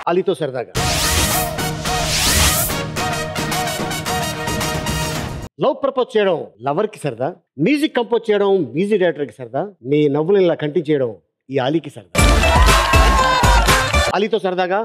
అలీతో సరదాగా love propose చేయడం lover కి సరదా మ్యూజిక్ కంపోజ్ చేయడం మ్యూజిక్ డైరెక్టర్ కి సరదా మీ నవ్వులు ఇలా కంటి చేయడం ఈ అలీకి సరదా అలీతో సరదాగా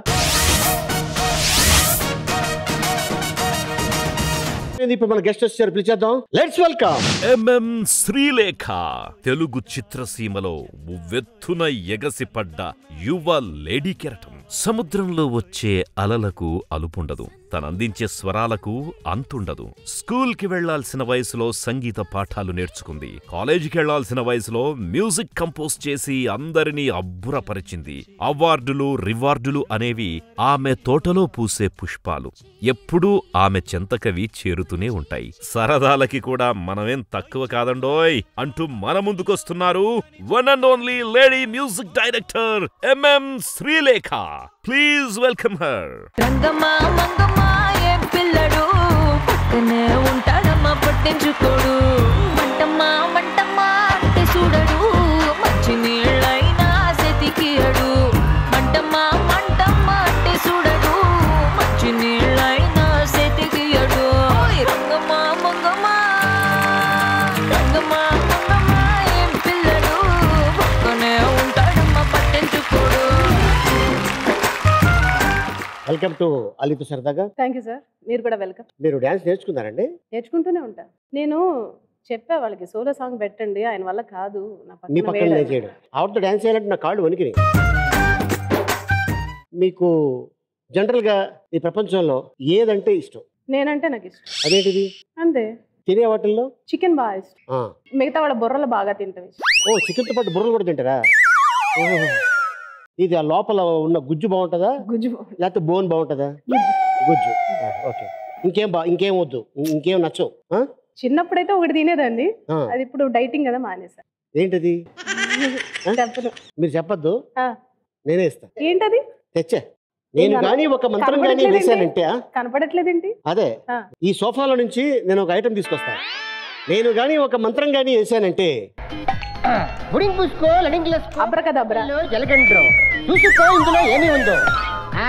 ఇప్పుడు మన గెస్ట్ వచ్చారు పిలిచేద్దాం let's welcome MM Sreelekha Telugu చిత్రసీమలో ఉవ్వెత్తున ఎగసిపడ్డ యువ లేడీ కెరటం సముద్రంలో వచ్చే అలలకు అలుపుండదు తనందించే స్వరాలకు అంతుండదు స్కూల్ కి వెళ్లాల్సిన వయసులో సంగీత పాఠాలు నేర్చుకుంది కాలేజీకి వెళ్లాల్సిన వయసులో మ్యూజిక్ కంపోజ్ చేసి అందరినీ అబ్బురపరిచింది అవార్డులు రివార్డులు అనేవి ఆమె తోటలో పూసే పుష్పాలు ఎప్పుడూ ఆమె చెంతకవి చేరుతూనే ఉంటాయి సరదాలకి కూడా మనమేం తక్కువ కాదండోయ్ అంటూ మన ముందుకొస్తున్నారు one and only lady music director MM Sreelekha please welcome her రంగమ్మా మంగమ్మా ఏం పిల్లడు పక్కనే ఉంటాడమ్మా పట్టించుకోడు మంటమ్మా మంటమ్మా అంటే చూడడు మంచి నీళ్ళైనా సెతికియడు మంటమ్మా మంటమ్మా అంటే చూడడు మంచి నీళ్ళైనా సెతికియడు ఓయ్ రంగమ్మా మంగమ్మా రంగమ్మా మంగమ్మా ఏం పిల్లడు పక్కనే ఉంటాడమ్మా పట్టించుకోడు వెల్కమ్ టు అలీతో సరదాగా థ్యాంక్ యూ సార్ మీరు కూడా వెల్కమ్ మీరు డ్యాన్స్ నేర్చుకున్నారండి నేర్చుకుంటూనే ఉంటా నేను చెప్పా వాళ్ళకి సోలో సాంగ్ పెట్టండి ఆయన వల్ల కాదు నా మీ పక్కన పక్కన వేరే నేను చేయడం ఆవిడతో డ్యాన్స్ చేయాలంటే నా కాళ్ళు వణికినాయి మీకు జనరల్గా ఈ ప్రపంచంలో ఏదంటే ఇష్టం నేనంటే నాకు ఇష్టం అదేంటిది అంతే తినే వాటిల్లో చికెన్ బాగా ఇష్టం ఆ. మిగతా వాళ్ళ బుర్రలు బాగా తింటాం ఇష్టం ఓ చికెన్తో పాటు బుర్రలు కూడా తింటారా ఓహో. ఇది ఆ లోపల ఉన్న గుజ్జు బాగుంటుందా గుజ్జు లేకపోతే బోన్ బాగుంటుందా గుజ్జు ఆ, ఓకే ఇంకేం బా ఇంకేం వద్దు ఇం- ఇంకేం నచ్చవు ఆ? చిన్నప్పుడైతే ఒకటి తినేదండి ఆ. అది ఇప్పుడు డైటింగ్ కదా మానేసా ఏంటది చెప్పను మీరు చెప్పొద్దు ఆ. నేనే ఇస్తా ఏంటది తెచ్చా నేను ఏంటది? కానీ ఒక మంత్రం కానీ కనపడట్లేదేంటి? వేసానంటే ఆ? కనపడట్లేదేంటి అదే ఆ. ఈ సోఫాలో నుంచి నేను ఒక ఐటెం తీసుకొస్తా నేను కానీ ఒక మంత్రం కానీ వేసానంటే పుడింగ్ పూసుకో లడింగ్ గ్లాసుకో అబ్రకదబ్రా జలగండ్రో చూసుకో ఇందులో ఏమి ఉందో ఆ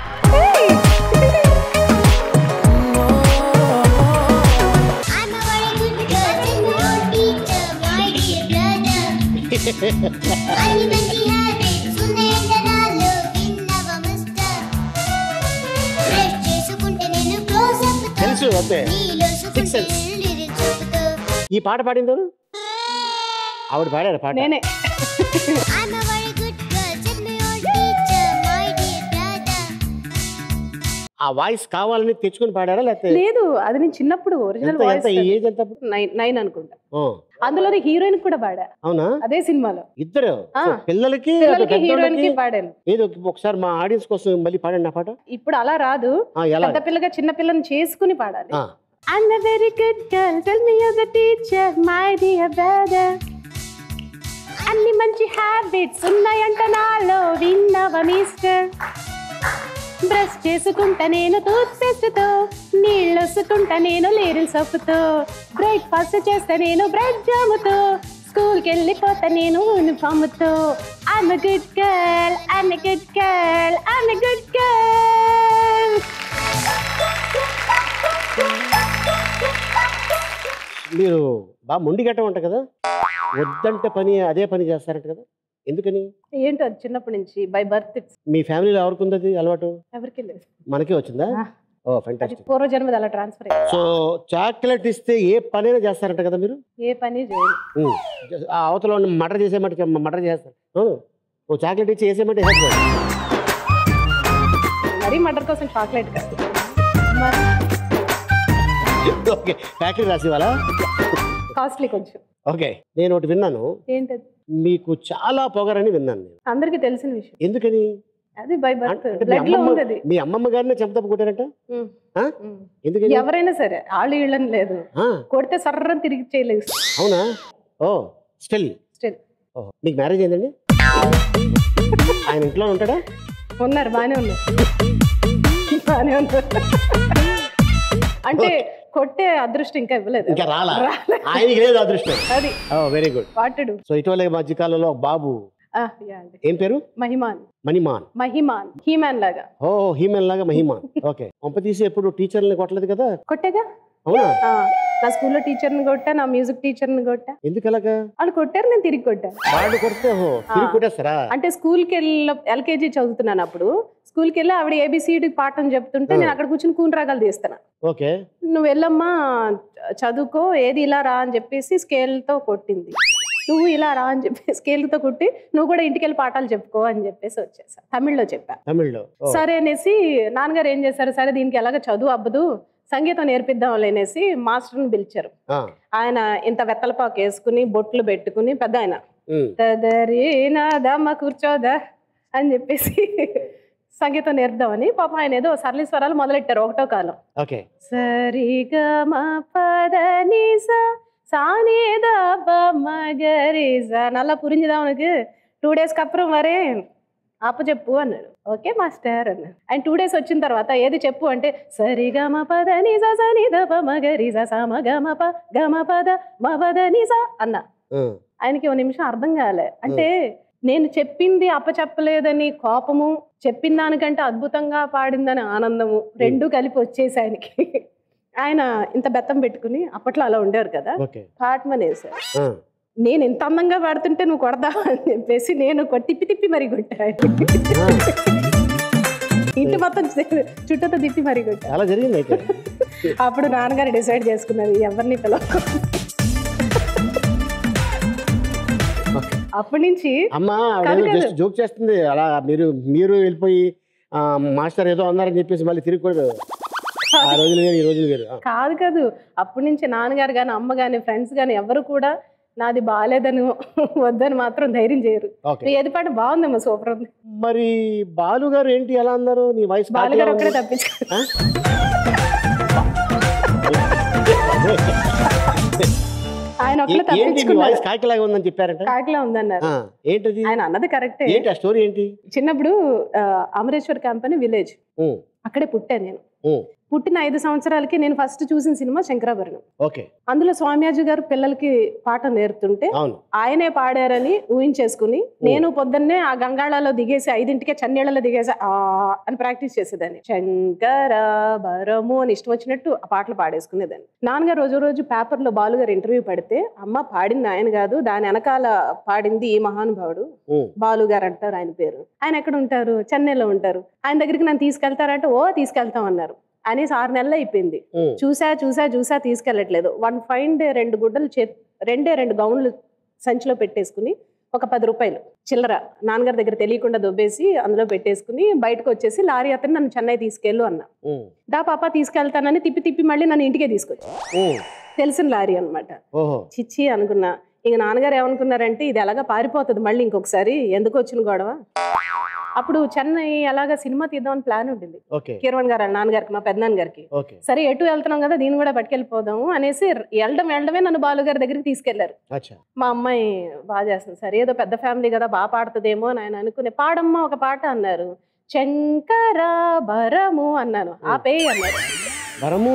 I'm a very good girl, your teacher, my dear brother. అన్ని మంచి హ్యాబిట్స్ ఉన్నాయంటనాలు విన్నవ మిస్టర్ బ్రష్ చేసుకుంటే నేను క్లోజ్ అప్ తెలుసు అంతే నీలో Six sense. చూపుతూ ఈ పాట పాడింది ఎవరు? ఆవిడ పాడారు పాట నేనే I'm a very good girl, tell me your teacher, my dear brother. ఆ వాయిస్ కావాలని తెచ్చుకొని పాడారా లేకపోతే లేదు అది నేను చిన్నప్పుడు ఒరిజినల్ ఎంత వాయిస్ ఎంత ఏజ్ ఎంత నైన్ నైన్ అనుకుంటా ఓ, అందులోనే హీరోయిన్ కూడా పాడా అవునా అదే సినిమాలో ఇద్దరు ఆ. సో పిల్లలకి పిల్లలకి అటు హీరోయిన్ కి పెద్దోళ్ళకి పాడాను ఏదో ఒకసారి మా ఆడియన్స్ కోసం మళ్ళీ పాడండి నా పాట ఇప్పుడు అలా రాదు ఆ, ఎలా పెద్ద పిల్లగా చిన్న పిల్లని చేసుకుని పాడాలి ఆ, I'm a very good girl. Tell me you're the teacher, my dear brother. అన్ని మంచి హ్యాబిట్స్ ఉన్నాయంట నాలో విన్నవ మిస్టర్ బ్రష్ చేసుకుంటా నేను టూత్ పేస్ట్తో నీళ్ళు వసుకుంటా నేను లేరిల్ సోపుతో బ్రేక్ఫాస్ట్ చేస్తా నేను బ్రెడ్ జాముతో స్కూల్కి వెళ్ళిపోతా నేను యూనిఫామ్తో I'm good girl I'm good girl I'm good girl మీరు బాగా మొండి గట్ట ఉంట కదా వద్దంటే పని అదే పని చేస్తారంట కదా ఎందుకని ఏంటో అది చిన్నప్పటి నుంచి బై బర్త్ ఇట్స్ మీ ఫ్యామిలీలో ఎవరికి ఉంది అది అలవాటు ఎవరికి లేదు మనకే వచ్చిందా ఆ. ఓ అది ఫెంటాస్టిక్ పూర్వజన్మది అలా ట్రాన్స్ఫర్ అయ్యింది సో చాక్లెట్ ఇస్తే ఏ పనైనా చేస్తారంట కదా మీరు ఏ పని చేయను ఉమ్. ఆ అవతల మటర్ చేసేమంటే మటర్ చేస్తారు అవును ఓ చాక్లెట్ ఇచ్చి వేసేమంటే వేసేస్తారు మరీ మటర్ కోసం చాక్లెట్ కాదు ఓకే ఫ్యాక్టరీ రాసి వాళ్ళ కాస్ట్లీ కొంచెం ఓకే నేను ఒకటి విన్నాను ఏంటది మీకు చాలా పొగరని విన్నాను నేను అందరికి తెలిసిన విషయం ఎందుకని అది బై బర్త్ అంటే మీ బ్లడ్ లో అమ్మమ్మ ఉంది అది మీ అమ్మమ్మ గారినే చెమతపు కొట్టారంట ఉమ్, ఆ? ఉమ్. ఎందుకని ఎవరైనా సరే ఆళ్ళు ఇళ్ళని లేదు ఆ, కొడితే సర్రని తిరిగి చేయలేదు అవునా ఓ స్టిల్ స్టిల్ ఓ మీకు మ్యారేజ్ అయిందండి ఆయన ఇంట్లో ఉంటాడా ఉన్నారు బాగానే ఉన్నారు బాగానే ఉన్నారు అంటే కొట్టే అదృష్టం ఇంకా ఇవ్వలేదు ఇంకా రాలా రాలేదు. ఆయనకి లేదు అదృష్టం అది ఓ వెరీ గుడ్ వాటుడు సో ఇటీవల మధ్య కాలంలో ఒక బాబు ఆ, యా అండి ఏం పేరు మహిమాన్ మణిమాన్ మహిమాన్ హీమాన్ లాగా ఓ హీమెన్ లాగా మహిమాన్ ఓకే పంప తీసి ఎప్పుడు టీచర్ని కొట్టలేదు కదా కొట్టేగా అవునా ఆ, నా స్కూల్లో టీచర్ని కొట్టా నా మ్యూజిక్ టీచర్ని కొట్టా ఎందుకు అలాగా వాళ్ళు కొట్టారు నేను తిరిగి కొట్టాను వాళ్ళు కొడితే ఓహో తిరిగి కొట్టేస్తారా అంటే స్కూల్కి వెళ్ళి ఎల్కేజీ చదువుతున్నాను అప్పుడు స్కూల్కి వెళ్ళి ఆవిడ ఏబిసిడి పాఠం చెప్తుంటే నేను అక్కడ కూర్చుని కూని రాగాలు తీస్తాను ఓకే నువ్వు వెళ్ళమ్మా చదువుకో ఏది ఇలా రా అని చెప్పేసి స్కేల్తో కొట్టింది నువ్వు ఇలా రా అని చెప్పి స్కేల్తో కొట్టి నువ్వు కూడా ఇంటికి వెళ్ళి పాఠాలు చెప్పుకో అని చెప్పేసి వచ్చేసా తమిళ్లో చెప్పా తమిళ్లో ఓ, సరే అనేసి నాన్నగారు ఏం చేశారు సరే దీనికి ఎలాగ చదువు అవ్వదు సంగీతం నేర్పిద్దాం అనేసి మాస్టర్ని పిలిచారు ఆ, ఆయన ఇంత వెత్తలపాకు వేసుకుని బొట్లు పెట్టుకుని పెద్ద ఆయన ఉమ్, తదరీనా దమ్మ కూర్చోదా అని చెప్పేసి సంగీతం నేర్పుదామని పాప ఆయన ఏదో సరళి స్వరాలు మొదలెట్టారు ఒకటో కాలం ఓకే సరిగా మా పద నిస సానేదా మగరిస నల్లా పురించుదా ఉనకు టూ డేస్కి అப்புறம் వరే అప్పు చెప్పు అన్నాడు ఓకే మాస్టర్ అన్నాడు ఆయన టూ డేస్ వచ్చిన తర్వాత ఏది చెప్పు అంటే సరిగా మా పద నిజ సని దప మగరిస సమ గమ ప గమ పద మ పద నిజ అన్నా ఆ, ఆయనకి ఓ నిమిషం అర్థం కాలే అంటే నేను చెప్పింది అప్పచెప్పలేదని కోపము చెప్పిన దానికంటే అద్భుతంగా పాడిందని ఆనందము రెండు కలిపి వచ్చేసి ఆయనకి ఆయన ఇంత బెత్తం పెట్టుకుని అప్పట్లో అలా ఉండేవారు కదా ఓకే పాటమనేసారు ఆ, నేను ఎంత అందంగా పాడుతుంటే నువ్వు కొడదావా అని చెప్పేసి నేను కొ- తిప్పి తిప్పి మరీ కొట్టా ఆయన్ని. ఆ, ఇంటి మొత్తం చు- చుట్టూతో తిప్పి మరీ కొట్టా చాలా జరిగింది అయితే అప్పుడు నాన్నగారు డిసైడ్ చేసుకున్నారు ఎవరిని పిలవ అప్పటి నుంచి అమ్మ కాదు, కాదు. జస్ట్ జోక్ చేస్తుంది అలా మీరు మీరు వెళ్ళిపోయి ఆ, మాస్టర్ ఏదో అన్నారని చెప్పేసి మళ్ళీ తిరిగి కూడా ఆ రోజులు వేరు ఈ రోజులు వేరు ఆ, కాదు కాదు అప్పటి నుంచి నాన్నగారు కానీ అమ్మ కానీ ఫ్రెండ్స్ కానీ ఎవరు కూడా నాది బాగాలేదని వద్దని మాత్రం ధైర్యం చేయరు ఓకే నీ ఏది పాట బాగుందమ్మా సూపర్ ఉంది మరి బాలు గారు ఏంటి ఎలా అన్నారు నీ వాయిస్ బాలుగారు ఒక్కడే తప్పించుకో ఆయన ఒక్కడే ఏంటి నీ తప్పించుకున్నారు వాయిస్ కాకిలాగా ఉందని చెప్పారంట కాకిలా ఉందన్నారు ఆ, ఏంటది ఆయన అన్నది కరెక్టే ఏంటి ఆ స్టోరీ ఏంటి చిన్నప్పుడు ఆ, అమరేశ్వర్ కంపెనీ విలేజ్ ఉమ్, అక్కడే పుట్టాను నేను ఉమ్, పుట్టిన ఐదు సంవత్సరాలకి నేను ఫస్ట్ చూసిన సినిమా శంకరాభరణం ఓకే అందులో స్వామియాజు గారు పిల్లలకి పాట నేర్తుంటే అవును ఆయనే పాడారని ఊహించేసుకుని నేను పొద్దున్నే ఆ గంగాళాలో దిగేసి ఐదింటికే చన్నీళ్ళలో దిగేసి ఆ అని ప్రాక్టీస్ చేసేదాన్ని శంకర భరము అని ఇష్టం వచ్చినట్టు ఆ పాటలు పాడేసుకునేదాన్ని నాన్నగారు రోజు రోజు పేపర్లో బాలుగారు ఇంటర్వ్యూ పడితే అమ్మ పాడింది ఆయన కాదు దాని వెనకాల పాడింది ఈ మహానుభావుడు ఉమ్, బాలు గారు అంటారు ఆయన పేరు ఆయన ఎక్కడ ఉంటారు చెన్నైలో ఉంటారు ఆయన దగ్గరికి నన్ను తీసుకెళ్తారంటే ఓ తీసుకెళ్తాం అన్నారు అనేసి ఆరు నెలలు అయిపోయింది ఉమ్, చూసా చూసా చూసా తీసుకెళ్ళట్లేదు వన్ ఫైన్ డే రెండు గుడ్డలు చే రెండే రెండు గౌన్లు సంచిలో పెట్టేసుకుని ఒక పది రూపాయలు చిల్లర నాన్నగారి దగ్గర తెలియకుండా దొబ్బేసి అందులో పెట్టేసుకుని బయటకు వచ్చేసి లారీ అతను నన్ను చెన్నై తీసుకెళ్ళు అన్న ఉమ్, దా పాప తీసుకెళ్తానని తిప్పి తిప్పి మళ్ళీ నన్ను ఇంటికే తీసుకొచ్చి ఉమ్, తెలిసిన లారీ అన్నమాట ఓహో చిచ్చి అనుకున్నా ఇంక నాన్నగారు ఏమనుకున్నారంటే ఇది ఎలాగా పారిపోతుంది మళ్ళీ ఇంకొకసారి ఎందుకు వచ్చిన గొడవ అప్పుడు చెన్నై అలాగా సినిమా తీద్దామని ప్లాన్ ఉండింది ఓకే కీరవన్ గారు వాళ్ళ నాన్నగారికి మా పెద్దనాన్న గారికి ఓకే సరే ఎటు వెళ్తున్నాం కదా దీన్ని కూడా పట్టుకెళ్ళిపోదాము అనేసి వెళ్ళడం వెళ్ళడమే నన్ను బాలుగారి దగ్గరికి తీసుకెళ్లారు అచ్చా మా అమ్మాయి బాగా చేస్తుంది సరే ఏదో పెద్ద ఫ్యామిలీ కదా బాగా పాడుతుందేమో అని ఆయన అనుకునే పాడమ్మా ఒక పాట అన్నారు శంకర భరము అన్నాను ఆపే అన్నారు వరము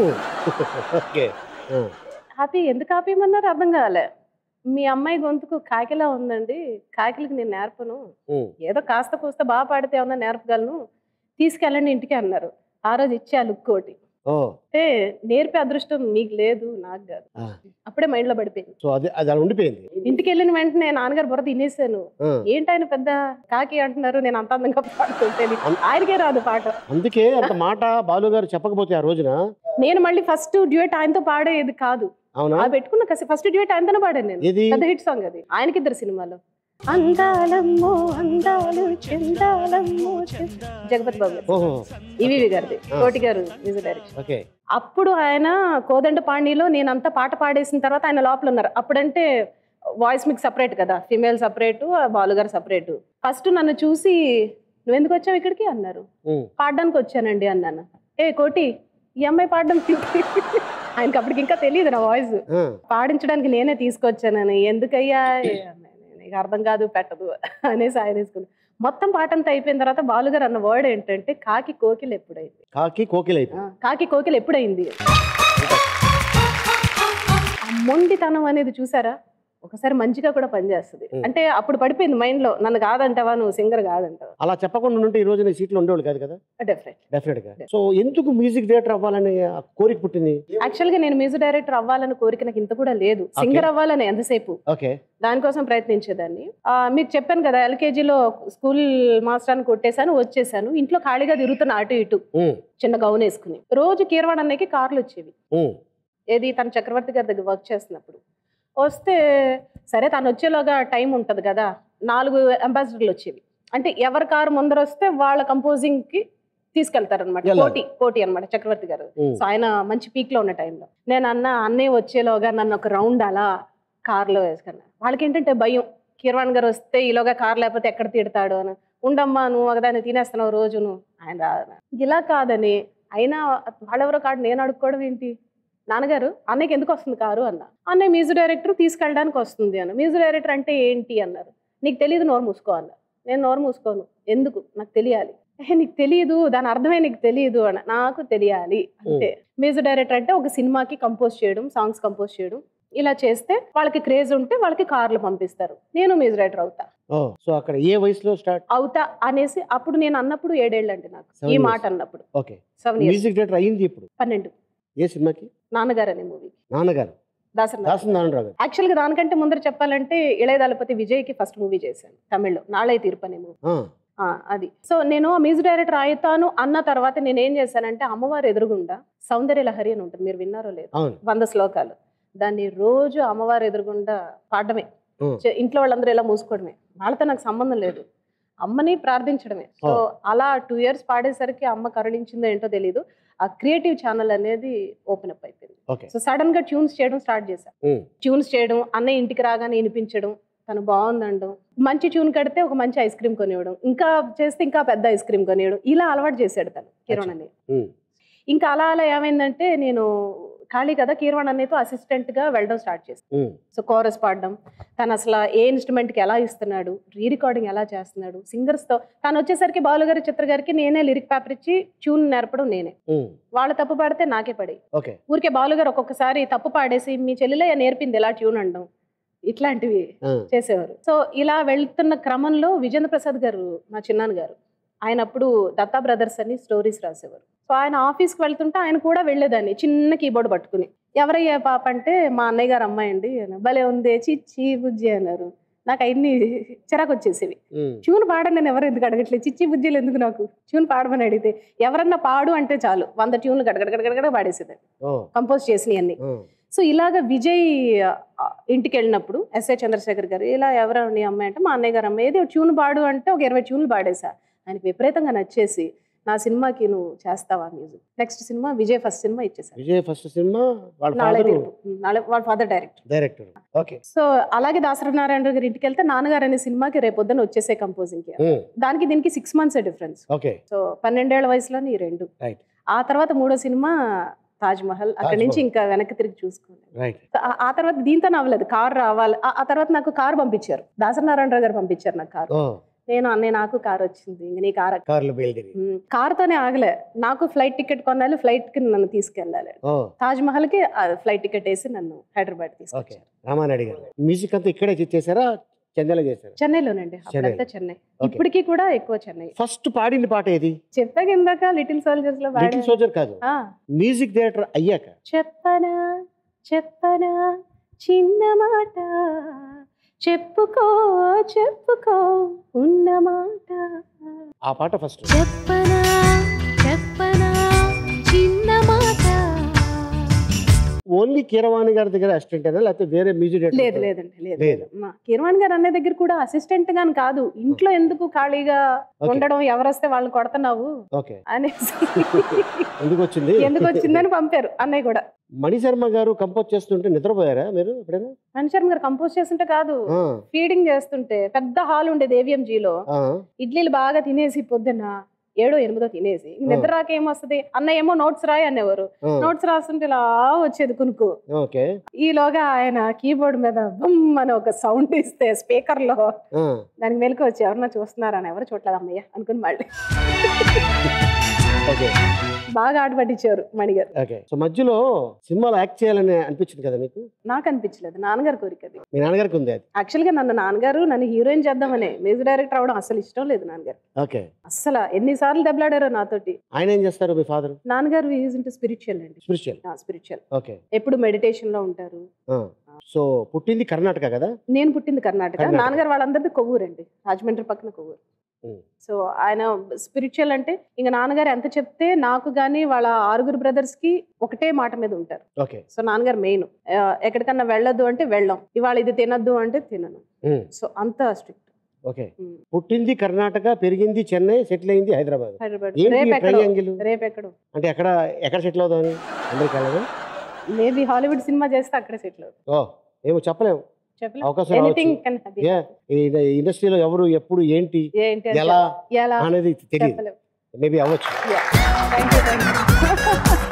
ఓకే ఆ, ఆపి ఎందుకు ఆపేయమన్నారు అర్థం కాలే మీ అమ్మాయి గొంతుకు కాకిలా ఉందండి కాకిలకి నేను నేర్పను ఉమ్, ఏదో కాస్త కూస్త బాగా పాడితే ఏమన్నా నేర్పగలను తీసుకెళ్ళండి ఇంటికి అన్నారు ఆ రోజు ఇచ్చే ఆ లుక్ ఒకటి ఓ అంటే నేర్పే అదృష్టం నీకు లేదు నాకు కాదు ఆ, అప్పుడే మైండ్లో పడిపోయింది సో అది అది అలా ఉండిపోయింది ఇంటికి వెళ్ళిన వెంటనే నాన్నగారు బుర్ర తినేసాను ఆ, ఏంటైనా పెద్ద కాకి అంటున్నారు నేను అంత అందంగా పాడుతుంటే ఆయనకే రాదు పాట అందుకే అంత మాట బాలు గారు చెప్పకపోతే ఆ రోజున నేను మళ్ళీ ఫస్ట్ డ్యూయట్ ఆయనతో పాడేది కాదు అవునా ఆ పెట్టుకున్న కసి ఫస్ట్ డ్యూయట్ ఆయనతోనే పాడాను నేను ఏది పెద్ద హిట్ సాంగ్ అది ఆయనకిద్దరు సినిమాలో అందాలమ్మో అందాలు చందాలమ్మో చంద- జగపతి బాబు గారు ఓహో ఈవీవి గారిది కోటి గారు మ్యూజిక్ డైరెక్షన్ ఓకే అప్పుడు ఆయన కోదండ పాణిలో నేను అంతా పాట పాడేసిన తర్వాత ఆయన లోపల ఉన్నారు అప్పుడంటే వాయిస్ మీకు సపరేట్ కదా ఫిమేల్ సపరేట్ బాలుగారు సపరేట్ ఫస్ట్ నన్ను చూసి నువ్వు ఎందుకు వచ్చావు ఇక్కడికి అన్నారు ఉమ్, పాడడానికి వచ్చానండి అన్నాను ఏ కోటి ఈ అమ్మాయి పాడడం ఆయనకి అప్పటికి ఇంకా తెలియదు నా వాయిస్ ఆ, పాడించడానికి నేనే తీసుకొచ్చానని ఎందుకయ్యా ఏ అన్నాను. నీకు అర్థం కాదు పెట్టదు అనేసి ఆయన తీసుకుని మొత్తం పాట అంతా అయిపోయిన తర్వాత బాలుగారు అన్న వర్డ్ ఏంటంటే కాకి కోకిల ఎప్పుడైంది కాకి కోకిల ఆ, అయిపోయింది కాకి కోకిల ఎప్పుడైంది ఆ మొండితనం అనేది చూసారా ఒకసారి మంచిగా కూడా పనిచేస్తుంది Hmm. అంటే అప్పుడు పడిపోయింది మైండ్ లో నన్ను కాదంటావా నువ్వు సింగర్ కాదంటావా అలా చెప్పకుండా ఉంటే ఈ రోజు నీ సీట్లో ఉండేవాళ్ళు కాదు కదా డెఫినెట్ డెఫినెట్ గా సో ఎందుకు మ్యూజిక్ డైరెక్టర్ అవ్వాలని ఆ కోరిక పుట్టింది యాక్చువల్ గా నేను మ్యూజిక్ డైరెక్టర్ అవ్వాలని కోరిక నాకు ఇంత కూడా లేదు సింగర్ అవ్వాలని ఎంతసేపు ఓకే దానికోసం ప్రయత్నించేదాన్ని ఆ, మీకు చెప్పాను కదా ఎల్కేజీలో స్కూల్ మాస్టర్ అని కొట్టేశాను వచ్చేసాను ఇంట్లో ఖాళీగా తిరుగుతున్న అటు ఇటు చిన్న గౌన్ వేసుకుని రోజు కీరవాడ అన్నకి కార్లు వచ్చేవి ఏది తన చక్రవర్తి గారి దగ్గర వర్క్ చేస్తున్నప్పుడు వస్తే సరే తను వచ్చేలోగా టైం ఉంటుంది కదా నాలుగు అంబాసిడర్లు వచ్చేవి అంటే ఎవరి కారు ముందర వస్తే వాళ్ళ కంపోజింగ్ కి తీసుకెళ్తారనమాట వెళ్ళాలి. పోటీ పోటీ అనమాట చక్రవర్తి గారు సో ఆయన మంచి పీక్ లో ఉన్న టైంలో నేను అన్న అన్నయ్య వచ్చేలోగా నన్ను ఒక రౌండ్ అలా కార్లో వేసుకున్నా వాళ్ళకి ఏంటంటే భయం కీర్వాణ్ గారు వస్తే ఈలోగా కార్ లేకపోతే ఎక్కడ తిడతాడు అని ఉండమ్మా నువ్వు ఒకదాన్ని తినేస్తున్నావు రోజు నువ్వు ఆయన రా- ఇలా కాదని అయినా వాళ్ళెవరో కాడు నేను అడుక్కోవడం ఏంటి నాన్నగారు అన్నయ్యకి ఎందుకు వస్తుంది కారు అన్న అన్నయ్య మ్యూజిక్ డైరెక్టర్ తీసుకెళ్ళడానికి వస్తుంది అన్న మ్యూజిక్ డైరెక్టర్ అంటే ఏంటి అన్నారు నీకు తెలియదు నోరు మూసుకో అన్న నేను నోరు మూసుకోను ఎందుకు నాకు తెలియాలి "ఏ, నీకు తెలియదు దాని అర్థమే నీకు తెలియదు అన్న నాకు తెలియాలి అంతే మ్యూజిక్ డైరెక్టర్ అంటే ఒక సినిమాకి కంపోజ్ చేయడం సాంగ్స్ కంపోజ్ చేయడం ఇలా చేస్తే వాళ్ళకి క్రేజ్ ఉంటే వాళ్ళకి కార్లు పంపిస్తారు నేను మ్యూజిక్ డైరెక్టర్ అవుతా సో అక్కడ ఏ వయసులో స్టార్ట్ అవుతా అనేసి అప్పుడు నేను అన్నప్పుడు ఏడేళ్ళు అండి నాకు Seven ఈ years. మాట అన్నప్పుడు okay seven years music director అయింది ఇప్పుడు పన్నెండు ఏ సినిమాకి నాన్నగారు అనే మూవీ నాన్నగారు దాసరి దాసం నాన్నరావు గారు యాక్చువల్ గా దానికంటే ముందర చెప్పాలంటే ఇళయదళపతి విజయ్కి ఫస్ట్ మూవీ చేశాను తమిళ్లో నాళై తీర్పు అనే మూవీ ఆ, అది సో నేను మ్యూజిక్ డైరెక్టర్ అవుతాను అన్న తర్వాత నేను ఏం చేశానంటే అమ్మవారు ఎదురుగుండా సౌందర్య లహరి అని ఉంటుంది మీరు విన్నారో లేదు అవును వంద శ్లోకాలు దాన్ని రోజు అమ్మవారు ఎదురుగుండా పాడడమే Hmm. చే- ఇంట్లో వాళ్ళందరూ ఇలా మూసుకోవడమే వాళ్ళతో నాకు సంబంధం లేదు అమ్మని ప్రార్థించడమే సో Oh. అలా టూ ఇయర్స్ పాడేసరికి అమ్మ కరుణించిందో ఏంటో తెలియదు ఆ క్రియేటివ్ ఛానల్ అనేది ఓపెన్ అప్ అయిపోయింది ఓకే సో సడన్ గా ట్యూన్స్ చేయడం స్టార్ట్ చేశాను ఉమ్, ట్యూన్స్ చేయడం అన్నయ్య ఇంటికి రాగానే వినిపించడం తను బాగుందండం మంచి ట్యూన్ కడితే ఒక మంచి ఐస్ క్రీమ్ కొనివ్వడం ఇంకా చేస్తే ఇంకా పెద్ద ఐస్ క్రీమ్ కొనివ్వడం ఇలా అలవాటు చేశాడు తను కిరణ్ అని ఉమ్, ఇంకా అలా అలా ఏమైందంటే నేను ఖాళీ కదా కీర్వాణ్ అన్నయ్యతో అసిస్టెంట్ గా వెళ్ళడం స్టార్ట్ చేశాను ఉమ్, సో కోరస్ పాడడం తను అసలు ఏ ఇన్స్ట్రుమెంట్ కి ఎలా ఇస్తున్నాడు రీ రికార్డింగ్ ఎలా చేస్తున్నాడు సింగర్స్ తో తను వచ్చేసరికి బాలు గారి చిత్ర గారికి నేనే లిరిక్ పేపర్ ఇచ్చి ట్యూన్ నేర్పడం నేనే ఉమ్, వాళ్ళు తప్పు పాడితే నాకే పడి ఓకే ఊరికే బాలు గారు ఒక్కొక్కసారి తప్పు పాడేసి మీ చెల్లెలే నేర్పింది ఎలా ట్యూన్ అనడం ఇట్లాంటివి ఆ, చేసేవారు సో ఇలా వెళ్తున్న క్రమంలో విజేంద్ర ప్రసాద్ గారు మా చిన్నాన్న గారు ఆయన అప్పుడు దత్తా బ్రదర్స్ అని స్టోరీస్ రాసేవారు సో ఆయన ఆఫీస్కి వెళ్తుంటే ఆయన కూడా వెళ్ళేదాన్ని చిన్న కీబోర్డ్ పట్టుకుని ఎవరయ్యా పాప అంటే మా అన్నయ్య గారు అమ్మాయి అండి అన్న. భలే ఉంది చిచ్చి బుజ్జి అన్నారు నాకు అవన్నీ చిరాకు వచ్చేసేవి ఉమ్, ట్యూన్ పాడండి నేను ఎవరు ఎందుకు అడగట్లేదు చిచ్చి బుజ్జిలు ఎందుకు నాకు ట్యూన్ పాడమని అడిగితే ఎవరన్నా పాడు అంటే చాలు వంద ట్యూన్లు గడగడగడగడ పాడేసేదాన్ని ఓ, కంపోజ్ చేసినవి అన్ని ఆ, సో ఇలాగ విజయ్ ఆ, ఇంటికి వెళ్ళినప్పుడు ఎస్ఐ చంద్రశేఖర్ గారు ఇలా ఎవరు నీ అమ్మాయి అంటే మా అన్నయ్య గారు అమ్మాయి ఏదో ట్యూన్ పాడు అంటే ఒక ఇరవై ట్యూన్లు పాడేశా ఆయనకి విపరీతంగా నచ్చేసి నా సినిమాకి నువ్వు చేస్తావా మ్యూజిక్ నెక్స్ట్ సినిమా విజయ్ ఫస్ట్ సినిమా ఇచ్చేసాను విజయ్ ఫస్ట్ సినిమా వాళ్ళ నాಳೆ ఫాదర్ తీర్పు. నాಳೆ వాళ్ళ father director director okay so అలాగే దాసరి నారాయణ గారి ఇంటికి వెళ్తే నాన్నగారు అనే సినిమాకి రేపొద్దున వచ్చేసే కంపోజింగ్ కి ఉమ్, దానికి దీనికి six months difference okay so పన్నెండేళ్ల వయసులోని ఈ రెండు Right. ఆ తర్వాత మూడో సినిమా తాజ్ మహల్ అక్కడి నుంచి మహల్. ఇంకా వెనక్కి తిరిగి చూసుకోండి రైట్ ఆ- ఆ తర్వాత దీంతో అవ్వలేదు కార్ రావాలి ఆ- ఆ తర్వాత నాకు కార్ పంపించారు దాసనారాయణరావు గారు పంపించారు నాకు కార్ ఓ నేను అన్నయ్య నాకు కార్ వచ్చింది ఇంక నీ కార్ కార్లు బయలుదేరి కార్తోనే ఆగలే నాకు ఫ్లైట్ టికెట్ కొనాలి ఫ్లైట్ కి నన్ను తీసుకెళ్ళాలి ఓ తాజ్ మహల్ కి ఫ్లైట్ టికెట్ వేసి నన్ను హైదరాబాద్ ఓకే తీసుకొచ్చారు రామానాయుడు గారు మ్యూజిక్ అంతా ఇక్కడే చేశారా చెన్నైలో చేశారు చెన్నైలోనండి అప్పుడంతా చెన్నై Okay. ఇప్పటికీ కూడా ఎక్కువ చెన్నై ఫస్ట్ పాడిన పాట ఏది చెప్పాక ఇందాక లిటిల్ సోల్జర్స్ లో లిటిల్ పాడాను. సోల్జర్ కాదు ఆ, మ్యూజిక్ డైరెక్టర్ అయ్యాక చెప్పనా చెప్పనా చిన్న మాట చెప్పుకో చెప్పుకో ఉన్న మాట ఆ పాట ఫస్ట్ చెప్పనా చెప్పనా చిన్న మాట ఓన్లీ కీరవాణి గారి దగ్గర అసిస్టెంట్ అయినా లేకపోతే వేరే మ్యూజిక్ లేదు డైరెక్టర్ లేదండి లేదు లేదు. మా కిరవాణి గారు అనే దగ్గర కూడా అసిస్టెంట్ గాని కాదు ఇంట్లో ఎందుకు ఖాళీగా Okay. ఉండడం ఎవరు వస్తే వాళ్ళని కొడుతున్నావు ఓకే అనేసి ఎందుకు వచ్చింది ఎందుకు వచ్చిందని పంపారు అన్నయ్య కూడా మణిశర్మ గారు కంపోజ్ చేస్తుంటే నిద్రపోయారా మీరు ఎప్పుడైనా మణిశర్మ గారు కంపోజ్ చేస్తుంటే కాదు ఆ, ఫీడింగ్ చేస్తుంటే పెద్ద హాల్ ఉండేది ఏవిఎంజీలో ఆ, ఇడ్లీలు బాగా తినేసి పొద్దున్న ఏడో ఎనిమిదో తినేసి ఇంక నిద్ర రాక ఏమొస్తుంది అన్న ఏమో నోట్స్ రాయి అనేవారు ఆ, నోట్స్ రాస్తుంటే ఇలా వచ్చేది కునుకు ఓకే ఈలోగా ఆయన కీబోర్డ్ మీద బుమ్ అని ఒక సౌండ్ ఇస్తే స్పీకర్ లో ఆ, దానికి మెలకు వచ్చి ఎవరన్నా చూస్తున్నారని ఎవరు చూడలేదు అమ్మయ్య అనుకుని మళ్ళీ ఓకే బాగా ఆట పట్టించారు మణిగారు ఓకే సో మధ్యలో సినిమాలో యాక్ట్ చేయాలని అనిపించింది కదా మీకు నాకు అనిపించలేదు నాన్నగారు కోరిక అది మీ నాన్నగారికి ఉంది అది యాక్చువల్గా నన్ను నాన్నగారు నన్ను హీరోయిన్ చేద్దామనే మ్యూజిక్ డైరెక్టర్ అవడం అసలు ఇష్టం లేదు నాన్నగారు ఓకే అస్సలు ఎన్నిసార్లు దెబ్బలాడారో నాతోటి ఆయన ఏం చేస్తారు మీ ఫాదర్ నాన్నగారు ఈజ్ ఇంటూ స్పిరిచువల్ అండి స్పిరిచువల్ స్పిరిచువల్ ఓకే ఎప్పుడు మెడిటేషన్ లో ఉంటారు సో పుట్టింది కర్ణాటక కదా నేను పుట్టింది కర్ణాటక కర్ణాటక. నాన్నగారు వాళ్ళందరిది కొవ్వూరండి రాజమండ్రి పక్కన కొవ్వూరు ఉమ్. సో ఆయన స్పిరిచువల్ అంటే ఇంకా నాన్నగారు ఎంత చెప్తే నాకు కానీ వాళ్ళ ఆరుగురు బ్రదర్స్ కి ఒకటే మాట మీద ఉంటారు ఓకే సో నాన్నగారు మెయిన్ ఎక్కడికన్నా వెళ్ళొద్దు అంటే వెళ్ళం ఇవాళ ఇది తినొద్దు అంటే తినను ఉమ్. సో అంత స్ట్రిక్ట్ ఓకే పుట్టింది కర్ణాటక పెరిగింది చెన్నై సెటిల్ అయింది హైదరాబాద్ హైదరాబాద్ ఏంటి రేపు ఎక్కడో ట్రయాంగిల్ రేపు ఎక్కడో అంటే ఎక్కడ ఎక్కడ సెటిల్ అవుదామని అమెరికా వెళ్ళదా మేబీ హాలీవుడ్ సినిమా చేస్తే అక్కడే సెటిల్ అవుతుంది ఓ ఏమో చెప్పలేము చెప్పలేదు అవకాశం ఎనీథింగ్ రావచ్చు. కెన్ హ్యాపీ ఏ ఈ ఇండస్ట్రీలో ఎవరు ఎప్పుడు ఏంటి ఏంటి అని ఎలా చెప్ప- ఎలా అనేది తెలియదు చెప్పలేము మేబీ అవ్వచ్చు థ్యాంక్ యూ థ్యాంక్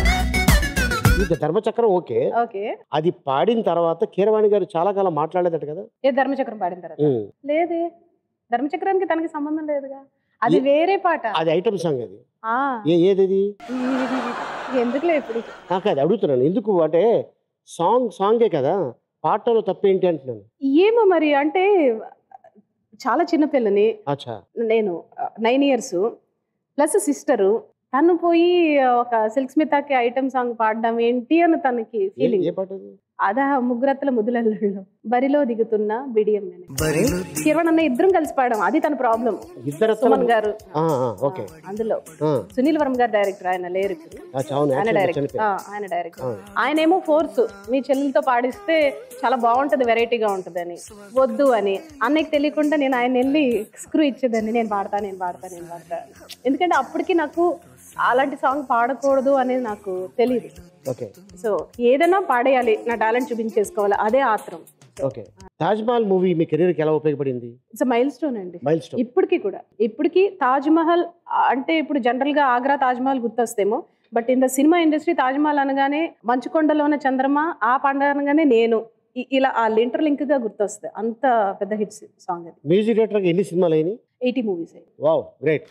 ఇది ధర్మచక్రం ఓకే యూ ఓకే అది పాడిన తర్వాత కీరవాణి గారు చాలా కాలం మాట్లాడేదట కదా ఏ ధర్మచక్రం పాడిన తర్వాత ఉమ్. లేదే ధర్మచక్రానికి తనకి సంబంధం లేదుగా అది ఏ- వేరే పాట అది ఐటమ్ సాంగ్ అది ఆ ఏ ఏది ఎందుకులే ఇప్పుడు నాకు అది అడుగుతున్నాను ఎందుకు అంటే సాంగ్ సాంగే కదా పాటలో తప్పేంటి అంటున్నాను ఏమో మరి అంటే చాలా చిన్న పిల్లని అచ్చా నేను నైన్ ఇయర్స్ ప్లస్ సిస్టరు తను పోయి ఒక సిల్క్ స్మితాకి ఐటమ్ సాంగ్ పాడడం ఏంటి అని తనకి ఏ- ఫీలింగ్ ఏ పాట అది అదా ముగ్గురత్తల ముదులల్లో బరిలో దిగుతున్న బిడియం కిరణ్ అన్న ఇద్దరం కలిసి పాడడం అది తన ప్రాబ్లం ఇద్దరు సుమన్ గారు ఆ, ఆ, ఓకే అందులో ఆ, సునీల్ వర్మ గారు డైరెక్టర్ ఆయన లేరు ఇప్పుడు. అచ్చా, అవును ఆయన యాక్చువల్గా డైరెక్టర్ చనిపోయారు. ఆయన డైరెక్టర్ ఆయన ఏమో ఫోర్స్ మీ చెల్లెలతో పాడిస్తే చాలా బాగుంటది వెరైటీగా ఉంటదని వద్దు అని అన్నయ్యకి తెలియకుండా నేను ఆయన వెళ్ళి స్క్రూ ఇచ్చేదాన్ని నేను పాడతా నేను పాడతా నేను పాడతా అని. ఎందుకంటే అప్పటికి నాకు అలాంటి సాంగ్ పాడకూడదు అనేది నాకు తెలియదు ఓకే సో ఏదైనా పాడేయాలి నా టాలెంట్ చూపించేసుకోవాలి అదే ఆత్రం ఓకే తాజ్ మహల్ మూవీ మీ కెరీర్కి ఎలా ఉపయోగపడింది ఇట్స్ మైల్ స్టోన్ అండి మైల్ స్టోన్ ఇప్పటికీ కూడా ఇప్పటికీ తాజ్ మహల్ ఆ, అంటే ఇప్పుడు జనరల్ గా ఆగ్రా తాజ్ మహల్ గుర్తొస్తేమో but in the cinema industry Taj Mahal అనగానే మంచుకొండలోన చంద్రమ ఆ పండుగ అనగానే నేను ఇ- ఇలా ఆ లింటర్ లింక్ గా గుర్తొస్తుంది అంత పెద్ద హిట్స్ సాంగ్ అది మ్యూజిక్ డైరెక్టర్కి ఎన్ని సినిమాలు అయినాయి eighty movies wow great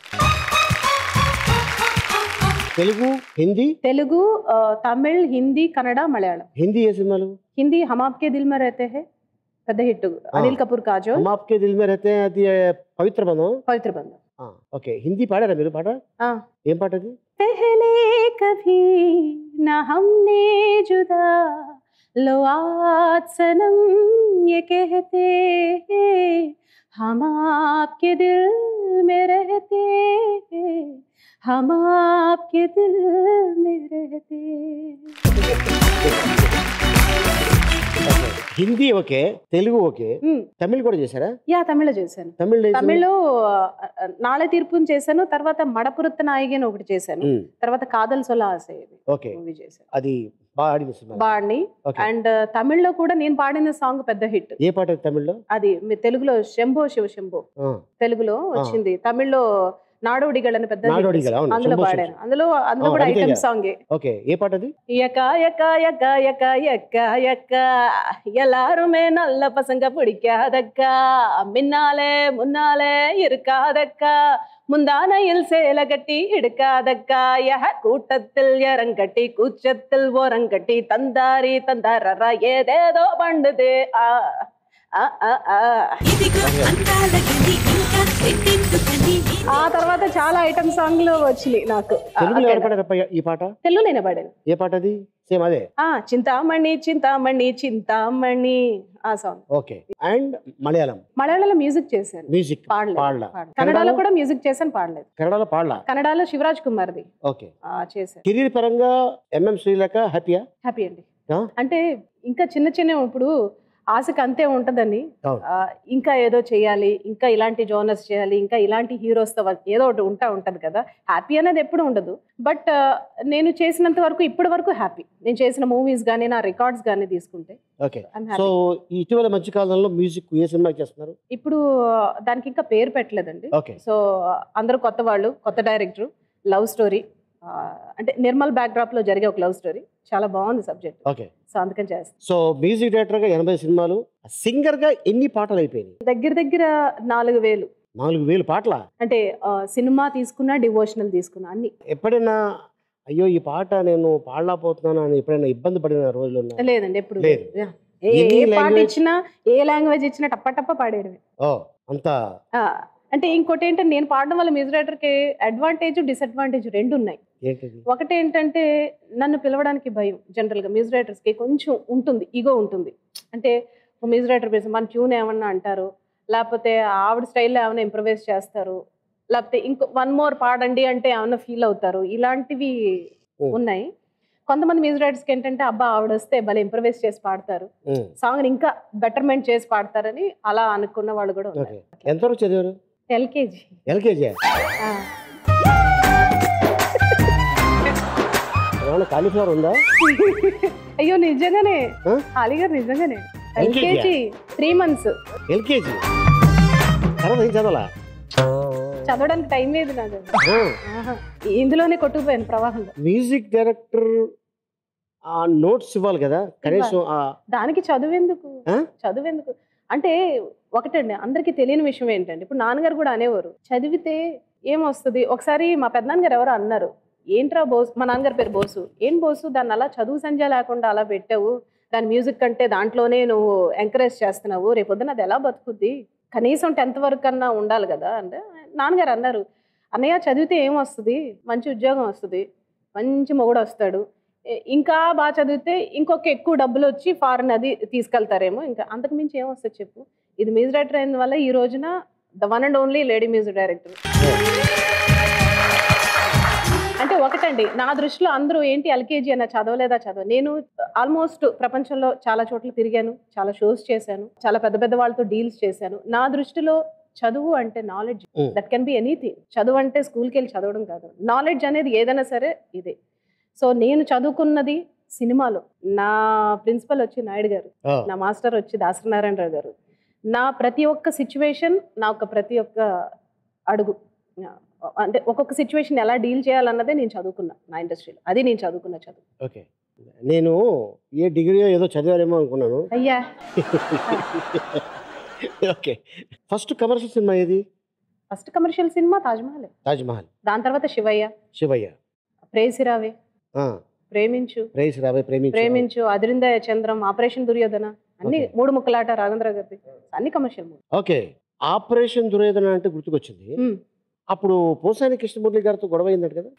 Telugu Hindi Telugu ఆ, తమిళ్ హిందీ కన్నడ మలయాళం హిందీ ఏ సినిమాలు హిందీ హమ్ ఆప్కే దిల్ మే రహతే హై పెద్ద హిట్ అనిల్ కపూర్ కాజోల్ హమ్ ఆప్కే దిల్ మే రహతే హై, అది పవిత్ర బంధం పవిత్ర బంధం ఆ, ఓకే హిందీ పాడారా మీరు పాట ఆ. ఏం పాట అది पहले कभी न हमने जुदा लो आज सनम ये कहते हम आपके दिल में रहते हम आपके दिल में रहते హిందీ ఓకే తెలుగు ఓకే మ్, తమిళ్ కూడా చేశారా యా తమిళ చేశాను తమిళ్ తమిళ్ నాళ తీర్పుని చేశాను తర్వాత మడపురత్త నాయిగి అని ఒకటి చేశాను తర్వాత కాదల్ సొల ఆసే ఓకే మూవీ చేశాను అది బాగా ఆడిన సినిమా బాణి ఓకే అండ్ తమిళ్లో కూడా నేను పాడిన సాంగ్ పెద్ద హిట్ ఏ పాట అది తమిళ్లో అది మీ తెలుగులో శంభో శివ శంభో ఆ, తెలుగులో వచ్చింది తమిళ్లో నాడోడిగల్ అని పెద్ద hit. నాడోడిగల్, అవును, అందులో శంభో శివ పాడాను శంభో. అందులో అందులో ఆ, కూడా రవితేజ. ఐటమ్ సాంగ్ ఓకే ఏ పాట అది యక యక యక యక యక యక எல்லாருமே நல்ல பசங்க பிடிக்காதக்கா மின்னாலே முன்னாலே இருக்காதக்கா முந்தானையில் சேலை கட்டி எடுக்காதக்கா யஹ கூட்டத்தில் இறங்கட்டி கூச்சத்தில் ஓரங்கட்டி தந்தாரி தந்தாரா ஏதேதோ பண்ணுது ஆ ఆ, ఆ, ఆ. ఆ తర్వాత చాలా ఐటమ్ సాంగ్లు వచ్చినాయి నాకు ఆ, తెలుగులో అక్కడ. ఎవరు పాడారప్ప ఈ పాట తెలుగులోనే పాడాను ఏ పాట అది సేమ్ అదే ఆ చింతామణి చింతామణి చింతామణి ఆ సాంగ్ ఓకే అండ్ మలయాళం మలయాళంలో మ్యూజిక్ చేశాను మ్యూజిక్ పాడలేదు పాడలా పాడలేదు. కన్నడలో కూడా మ్యూజిక్ చేశాను పాడలేదు కన్నడలో పాడలా కన్నడలో శివరాజ్ కుమార్ది ఓకే ఆ, చేశాను కెరీర్ పరంగా ఎంఎం శ్రీలేఖ హ్యాపీయా హ్యాపీ అండి ఆ? అంటే ఇంకా చిన్న చిన్న ఇప్పుడు ఆశకు అంతే ఉంటదని అవును. ఆ, ఇంకా ఏదో చేయాలి ఇంకా ఇలాంటి జోనర్స్ చేయాలి ఇంకా ఇలాంటి హీరోస్తో వర్క్ ఏదో ఒకటి ఉంటా ఉంటది కదా హ్యాపీ అనేది ఎప్పుడు ఉండదు బట్ నేను చేసినంత వరకు ఇప్పటి వరకు హ్యాపీ నేను చేసిన మూవీస్ కానీ నా రికార్డ్స్ కానీ తీసుకుంటే ఓకే I'm సో happy. ఈ ఇటీవల మధ్య కాలంలో మ్యూజిక్ ఏ సినిమాకి చేస్తున్నారు ఇప్పుడు దానికి ఇంకా పేరు పెట్టలేదండి ఓకే సో అందరూ కొత్త వాళ్ళు కొత్త డైరెక్టర్ లవ్ స్టోరీ అంటే నిర్మల్ బ్యాక్డ్రాప్ లో జరిగే ఒక లవ్ స్టోరీ చాలా బాగుంది సబ్జెక్ట్ ఓకే సో అందుకని చేస్తాను సో మ్యూజిక్ డైరెక్టర్ గా ఎనభై సినిమాలు సింగర్ గా ఎన్ని పాటలు అయిపోయినాయి దగ్గర దగ్గర నాలుగు వేలు నాలుగు వేలు పాటల అంటే ఆ, సినిమా తీసుకున్నా డివోషనల్ తీసుకున్నా అన్ని ఎప్పుడైనా అయ్యో ఈ పాట నేను పాడలేకపోతున్నాను అని ఎప్పుడైనా ఇబ్బంది పడిన రోజులు ఉన్నాయి లేదండి ఎప్పుడు లేదు. యా. ఏ ఎనీ ఏ పాట language- ఇచ్చినా ఏ లాంగ్వేజ్ ఇచ్చినా టప్ప టప్ప పాడేయడమే ఓ అంత ఆ, అంటే ఇంకోటి ఏంటంటే నేను పాడడం వల్ల మ్యూజిక్ డైరెక్టర్కి అడ్వాంటేజ్ డిసడ్వాంటేజ్ రెండు ఉన్నాయి ఏంటిది ఒకటి ఏంటంటే నన్ను పిలవడానికి భయం జనరల్గా మ్యూజిక్ డైరెక్టర్స్కి కొంచెం ఉంటుంది ఈగో ఉంటుంది అంటే ఒక మ్యూజిక్ డైరెక్టర్ పేరు మన ట్యూన్ ఏమన్నా అంటారు లేకపోతే ఆవిడ స్టైల్లో ఏమైనా ఇంప్రవైజ్ చేస్తారు లేకపోతే ఇంకో వన్ మోర్ పాడండి అంటే ఏమైనా ఫీల్ అవుతారు ఇలాంటివి Hmm. ఉన్నాయి కొంతమంది మ్యూజిక్ డైరెక్టర్స్కి ఏంటంటే అబ్బా ఆవిడ వస్తే భలే ఇంప్రవైజ్ చేసి పాడతారు ఉమ్, సాంగ్ని ఇంకా బెటర్మెంట్ చేసి పాడతారని అలా అనుకున్న వాళ్ళు కూడా ఓకే ఉన్నారు ఎంతవరకు చదివారు ఎల్కేజీ ఎల్కేజీ ఏమైనా కాలీఫ్లవర్ ఉందా అయ్యో నిజంగానే ఆ? అలీ గారు నిజంగానే LKG? LKG three months LKG తర్వాత ఏం చదవాలా చదవడానికి టైం లేదు నాకు ఆ, ఆహా. ఇందులోనే కొట్టుకుపోయాను ప్రవాహంలో మ్యూజిక్ డైరెక్టర్ ఆ నోట్స్ ఇవ్వాలి కదా కనీసం ఆ దానికి చదువెందుకు ఆ? చదువెందుకు అంటే ఒకటండి అందరికీ తెలియని విషయం ఏంటంటే ఇప్పుడు నాన్నగారు కూడా అనేవారు చదివితే ఏమొస్తుంది ఒకసారి మా పెద్దనాన్నగారు ఎవరో అన్నారు ఏంట్రా బోసు మా నాన్నగారి పేరు బోసు ఏం బోసు దాన్ని అలా చదువు సంధ్య లేకుండా అలా పెట్టావు దాని మ్యూజిక్ కంటే దాంట్లోనే నువ్వు ఎంకరేజ్ చేస్తున్నావు రేపొద్దున అది ఎలా బతుకుద్ది కనీసం టెన్త్ వరకు అన్నా ఉండాలి కదా అంటే నాన్నగారు అన్నారు అన్నయ్య చదివితే ఏం వస్తుంది మంచి ఉద్యోగం వస్తుంది మంచి మొగుడు వస్తాడు ఏ- ఇంకా బాగా చదివితే ఇంకొక ఎక్కువ డబ్బులు వచ్చి ఫారెన్ అది తీసుకెళ్తారేమో ఇంకా అంతకు మించి ఏం వస్తుంది చెప్పు ఇది మ్యూజిక్ డైరెక్టర్ అయిన వల్ల ఈ రోజున the one and only lady music director అంటే ఒకటండి నా దృష్టిలో అందరూ ఏంటి ఎల్కేజీ అన్న చదవలేదా చదవ నేను ఆల్మోస్ట్ ప్రపంచంలో చాలా చోట్ల తిరిగాను చాలా షోస్ చేశాను చాలా పెద్ద పెద్ద వాళ్ళతో డీల్స్ చేశాను నా దృష్టిలో చదువు అంటే knowledge Mm. That can be anything చదువు అంటే స్కూల్కి వెళ్ళి చదవడం కాదు నాలెడ్జ్ అనేది ఏదైనా సరే ఇదే సో నేను చదువుకున్నది సినిమాలో నా ప్రిన్సిపల్ వచ్చి నాయుడు గారు ఆ, నా మాస్టర్ వచ్చి దాసనారాయణరావు గారు నా ప్రతి ఒక్క సిచ్యువేషన్ నా ఒక ప్రతి ఒక్క అడుగు అంటే ఒక్కొక్క సిచ్యువేషన్ ఎలా డీల్ చేయాలన్నదే నేను చదువుకున్నా నా ఇండస్ట్రీలో అది నేను చదువుకున్న చదువు ఓకే నేను ఏ డిగ్రీ ఏదో చదివారేమో అనుకున్నాను అయ్యా ఓకే ఫస్ట్ కమర్షియల్ సినిమా ఏది first commercial cinema Taj Mahal Taj Mahal దాని తర్వాత శివయ్య శివయ్య ప్రేసిరావే ఆ, ప్రేమించు ప్రేయస్ రాబోయే ప్రేమించు ప్రేమించు అదిరింద చంద్రం ఆపరేషన్ దుర్యోధన అన్ని Okay. మూడు ముక్కలాట రాఘవేంద్ర గారి అన్ని commercial movie okay operation Duryodhana అంటే గుర్తుకొచ్చింది అప్పుడు పోసాని కృష్ణమూర్తి గారితో గొడవ అయిందంట కదా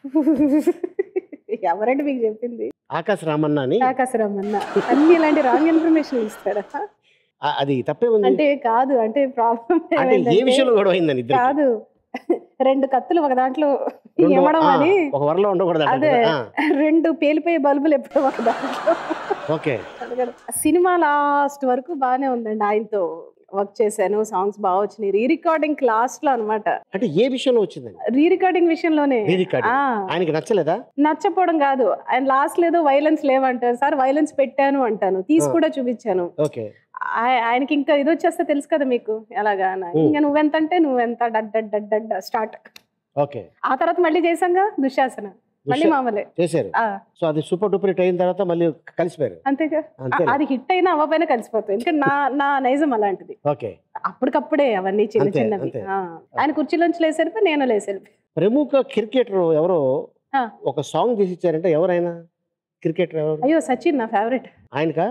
ఎవరండి మీకు చెప్పింది ఆకాశ రామన్న అని ఆకాశరామన్న అన్ని ఇలాంటి రాంగ్ ఇన్ఫర్మేషన్ ఇస్తారా ఆ- అది తప్పే ఉంది అంటే కాదు అంటే ప్రాబ్లం అంటే ఏ విషయంలో గొడవ అయిందని ఇద్దరికి? కాదు రెండు కత్తులు ఒక దాంట్లో రెండు- ఇవ్వడం ఆ, అని ఒక వరలో ఉండకూడదు అంటారు అదే కదా? ఆ, రెండు పేలిపోయే బల్బులు ఎప్పుడు ఒక దాంట్లో ఓకే అందుకని సినిమా లాస్ట్ వరకు బాగానే ఉందండి ఆయనతో వర్క్ చేశాను సాంగ్స్ బాగా వచ్చినాయి రీ రికార్డింగ్ లాస్ట్ లో అనమాట అంటే ఏ విషయంలో వచ్చిందండి రీ రికార్డింగ్ విషయంలోనే Re-recording. ఆ, ఆయనకి నచ్చలేదా నచ్చపోవడం కాదు ఆయన లాస్ట్ లేదో వైలెన్స్ లేవంటారు సార్ వైలెన్స్ పెట్టాను అంటాను తీసి ఆ. కూడా చూపించాను ఓకే ఆయ- ఆయనకి ఇంకా ఇది వచ్చేస్తే తెలుసు కదా మీకు ఎలాగా అని. ఉం. ఇంకా నువ్వెంత అంటే నువ్వెంత డడ్ డడ్ డడ్ డడ్ స్టార్ట్ ఓకే ఆ తర్వాత మళ్ళీ చేసాంగా దుశ్శాసన మళ్ళీ దుశ్శా- మామూలే చేశారు ఆ, సో అది సూపర్ డూపర్ హిట్ అయిన తర్వాత మళ్ళీ కలిసిపోయారు అంతేగా అంతే ఆ- అది హిట్ అయినా అవ్వపోయినా కలిసిపోతుంది ఎందుకంటే నా నా నైజం అలాంటిది ఓకే అప్పటికప్పుడే అవన్నీ చిన్న అంతే, చిన్నవి అంతే. ఆ. ఆయన కుర్చీలోంచి లేసరిపోయి నేను లేసరిపోయి ప్రముఖ క్రికెటర్ ఎవరో ఆ. ఒక సాంగ్ తీసి ఇచ్చారంటే ఎవరైనా క్రికెటర్ ఎవరు అయ్యో సచిన్ నా ఫేవరెట్ ఆయనకా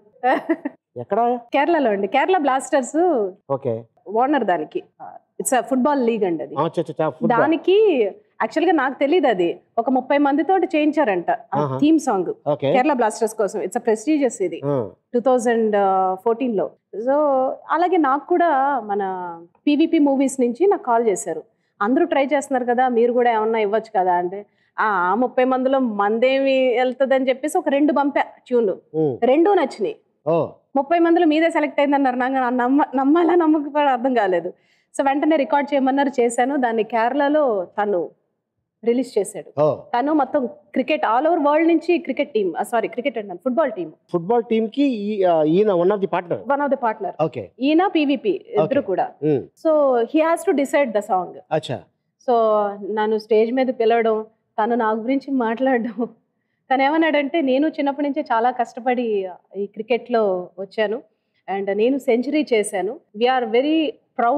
ఎక్కడ కేరళలో అండి కేరళ బ్లాస్టర్స్ ఓకే ఓనర్ దానికి ఇట్స్ ఫుట్బాల్ లీగ్ అండి అది ఆ, చ, చ, చ, football. దానికి యాక్చువల్ గా నాకు తెలియదు అది ఒక ముప్పై మందితోటి చేయించారంట ఆహా. Theme song okay Kerala blasters కోసం ఇట్స్ ప్రెస్టీజియస్ ఇది ఆ, టూ థౌజండ్ ఫోర్టీన్లో సో అలాగే నాకు కూడా మన పీవీపీ మూవీస్ నుంచి నాకు కాల్ చేశారు అందరూ ట్రై చేస్తున్నారు కదా మీరు కూడా ఏమన్నా ఇవ్వచ్చు కదా అంటే ఆ ఆ ముప్పై మందిలో మందేమి వెళ్తుందని చెప్పేసి ఒక రెండు పంపా ట్యూన్లు ఉమ్, రెండు నచ్చినాయి ఓ ముప్పై మందిలో మీదే సెలెక్ట్ అయిందన్నారు నాకు నా నమ్మ నమ్మాలా నమ్మకపోవడం అర్థం కాలేదు సో వెంటనే రికార్డ్ చేయమన్నారు చేశాను దాన్ని కేరళలో తను రిలీజ్ చేశాడు ఓ తను మొత్తం క్రికెట్ ఆల్ ఓవర్ వరల్డ్ నుంచి క్రికెట్ టీమ్ సారీ క్రికెట్ అంటాను ఫుట్బాల్ టీమ్ ఫుట్బాల్ టీమ్ కి ఈ- ఆ, ఈయన one of the partner one of the partner okay ఈయన పీవీపీ ఇద్దరు Okay. కూడా so he has to decide the song అచ్చా సో నన్ను స్టేజ్ మీద పిలవడం తను నా గురించి మాట్లాడడం తను ఏమన్నాడంటే నేను చిన్నప్పటి నుంచే చాలా కష్టపడి ఈ క్రికెట్లో వచ్చాను అండ్ నేను సెంచరీ చేశాను we are very proud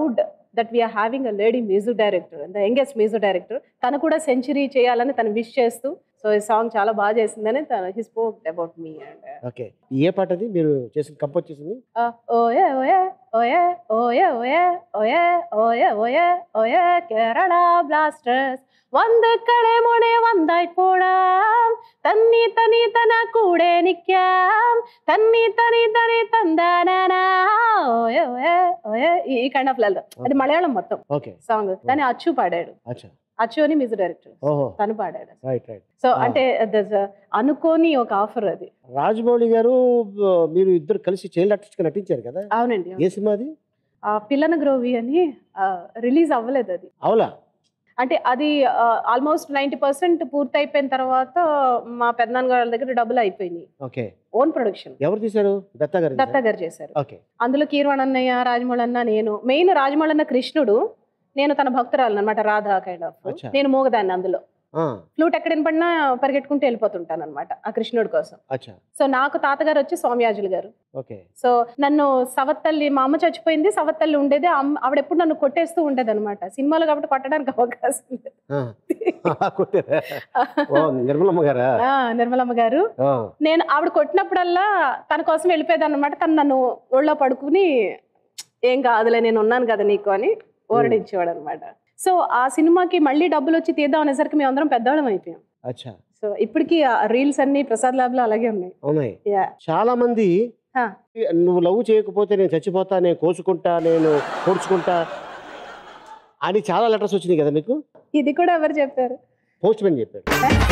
that we are having a lady music director the youngest music director తను కూడా సెంచరీ చేయాలని తను విష్ చేస్తూ సో ఈ సాంగ్ చాలా బాగా చేసిందని తను he spoke about me and okay ఏ పాట అది మీరు చేసిన కంపోజ్ చేసింది ఓయే ఓయే ఓయే ఓయే ఓయే ఓయే ఓయే ఓయే ఓయే కేరళ బ్లాస్టర్స్ వంద ಕಡೆ ಮೊಣೆ ಒಂದಾಯ್ ಕೂಡ ತನ್ನಿ ತನಿ ತನ ಕೂಡೆ ನಿಕ್ಯಾಂ ತನ್ನಿ ತನಿ ತನಿ ತಂದಾನ ఓయే ఓయే ఓయే ఈ కైండ్ ఆఫ్ లెల్ అది మలయాళం మొత్తం ఓకే సాంగ్ కానీ అచ్చు పాడాడు అచ్చా అచ్చు అని మ్యూజిక్ డైరెక్టర్ ఓహో తను పాడాడు రైట్ రైట్ సో Ah. అంటే there's a అనుకోని ఒక ఆఫర్ అది రాజమౌళి గారు ఆ, మీరు ఇద్దరు కలిసి చైల్డ్ ఆర్టిస్ట్ గా నటించారు కదా అవునండి ఏ సినిమా అది ఆ పిల్లన గ్రోవి అని రిలీజ్ అవ్వలేదు అది అవులా అంటే అది ఆల్మోస్ట్ నైంటీ పర్సెంట్ పూర్తి అయిపోయిన తర్వాత మా పెద్దనాన్న గారి దగ్గర డబ్బులు అయిపోయినాయి ఓకే ఓన్ ప్రొడక్షన్ ఎవరు తీశారు దత్తా గారు దత్త గారు చేశారు ఓకే అందులో కీర్వాణ్ అన్నయ్య రాజమౌళి అన్న నేను మెయిన్ రాజమౌళి అన్న కృష్ణుడు నేను తన భక్తురాలు అనమాట రాధా కైండ్ ఆఫ్ అచ్చా. నేను మోగదాన్ని అందులో ఆ, ఫ్లూట్ ఎక్కడ పడినా పరిగెట్టుకుంటూ వెళ్ళిపోతుంటాను అనమాట ఆ కృష్ణుడి కోసం అచ్చా సో నాకు తాతగారు వచ్చి స్వామియాజులు గారు ఓకే సో నన్ను సవత్తల్లి మా అమ్మ చచ్చిపోయింది సవత్తల్లి ఉండేది అమ్మ- ఆవిడ ఎప్పుడు నన్ను కొట్టేస్తూ ఉండేది అనమాట సినిమాలో కాబట్టి కొట్టడానికి అవకాశం లేదు ఆ, కొట్టారా ఓ నిర్మలమ్మ గారా ఆ, నిర్మలమ్మ గారు ఆ, నేను ఆవిడ కొట్టినప్పుడల్లా తన కోసం వెళ్ళిపోయేది అనమాట తను నన్ను ఒళ్ళో పడుకుని ఏం కాదులే నేను ఉన్నాను కదా నీకు అని ఓరడించేవాడు అనమాట సో ఆ సినిమాకి మళ్ళీ డబ్బులు వచ్చి తీద్దాం అనేసరికి మేము అందరం పెద్దవాళ్ళం అయిపోయాం అచ్చా సో ఇప్పటికీ ఆ రీల్స్ అన్ని ప్రసాద్ ల్యాబ్ లో అలాగే ఉన్నాయి ఉన్నాయి యా చాలా మంది ఆ. నువ్వు లవ్ చేయకపోతే నేను చచ్చిపోతా నేను కోసుకుంటా నేను పొడుచుకుంటా అని చాలా లెటర్స్ వచ్చినాయి కదా మీకు ఇది కూడా ఎవరు చెప్పారు పోస్ట్ మ్యాన్ చెప్పాడు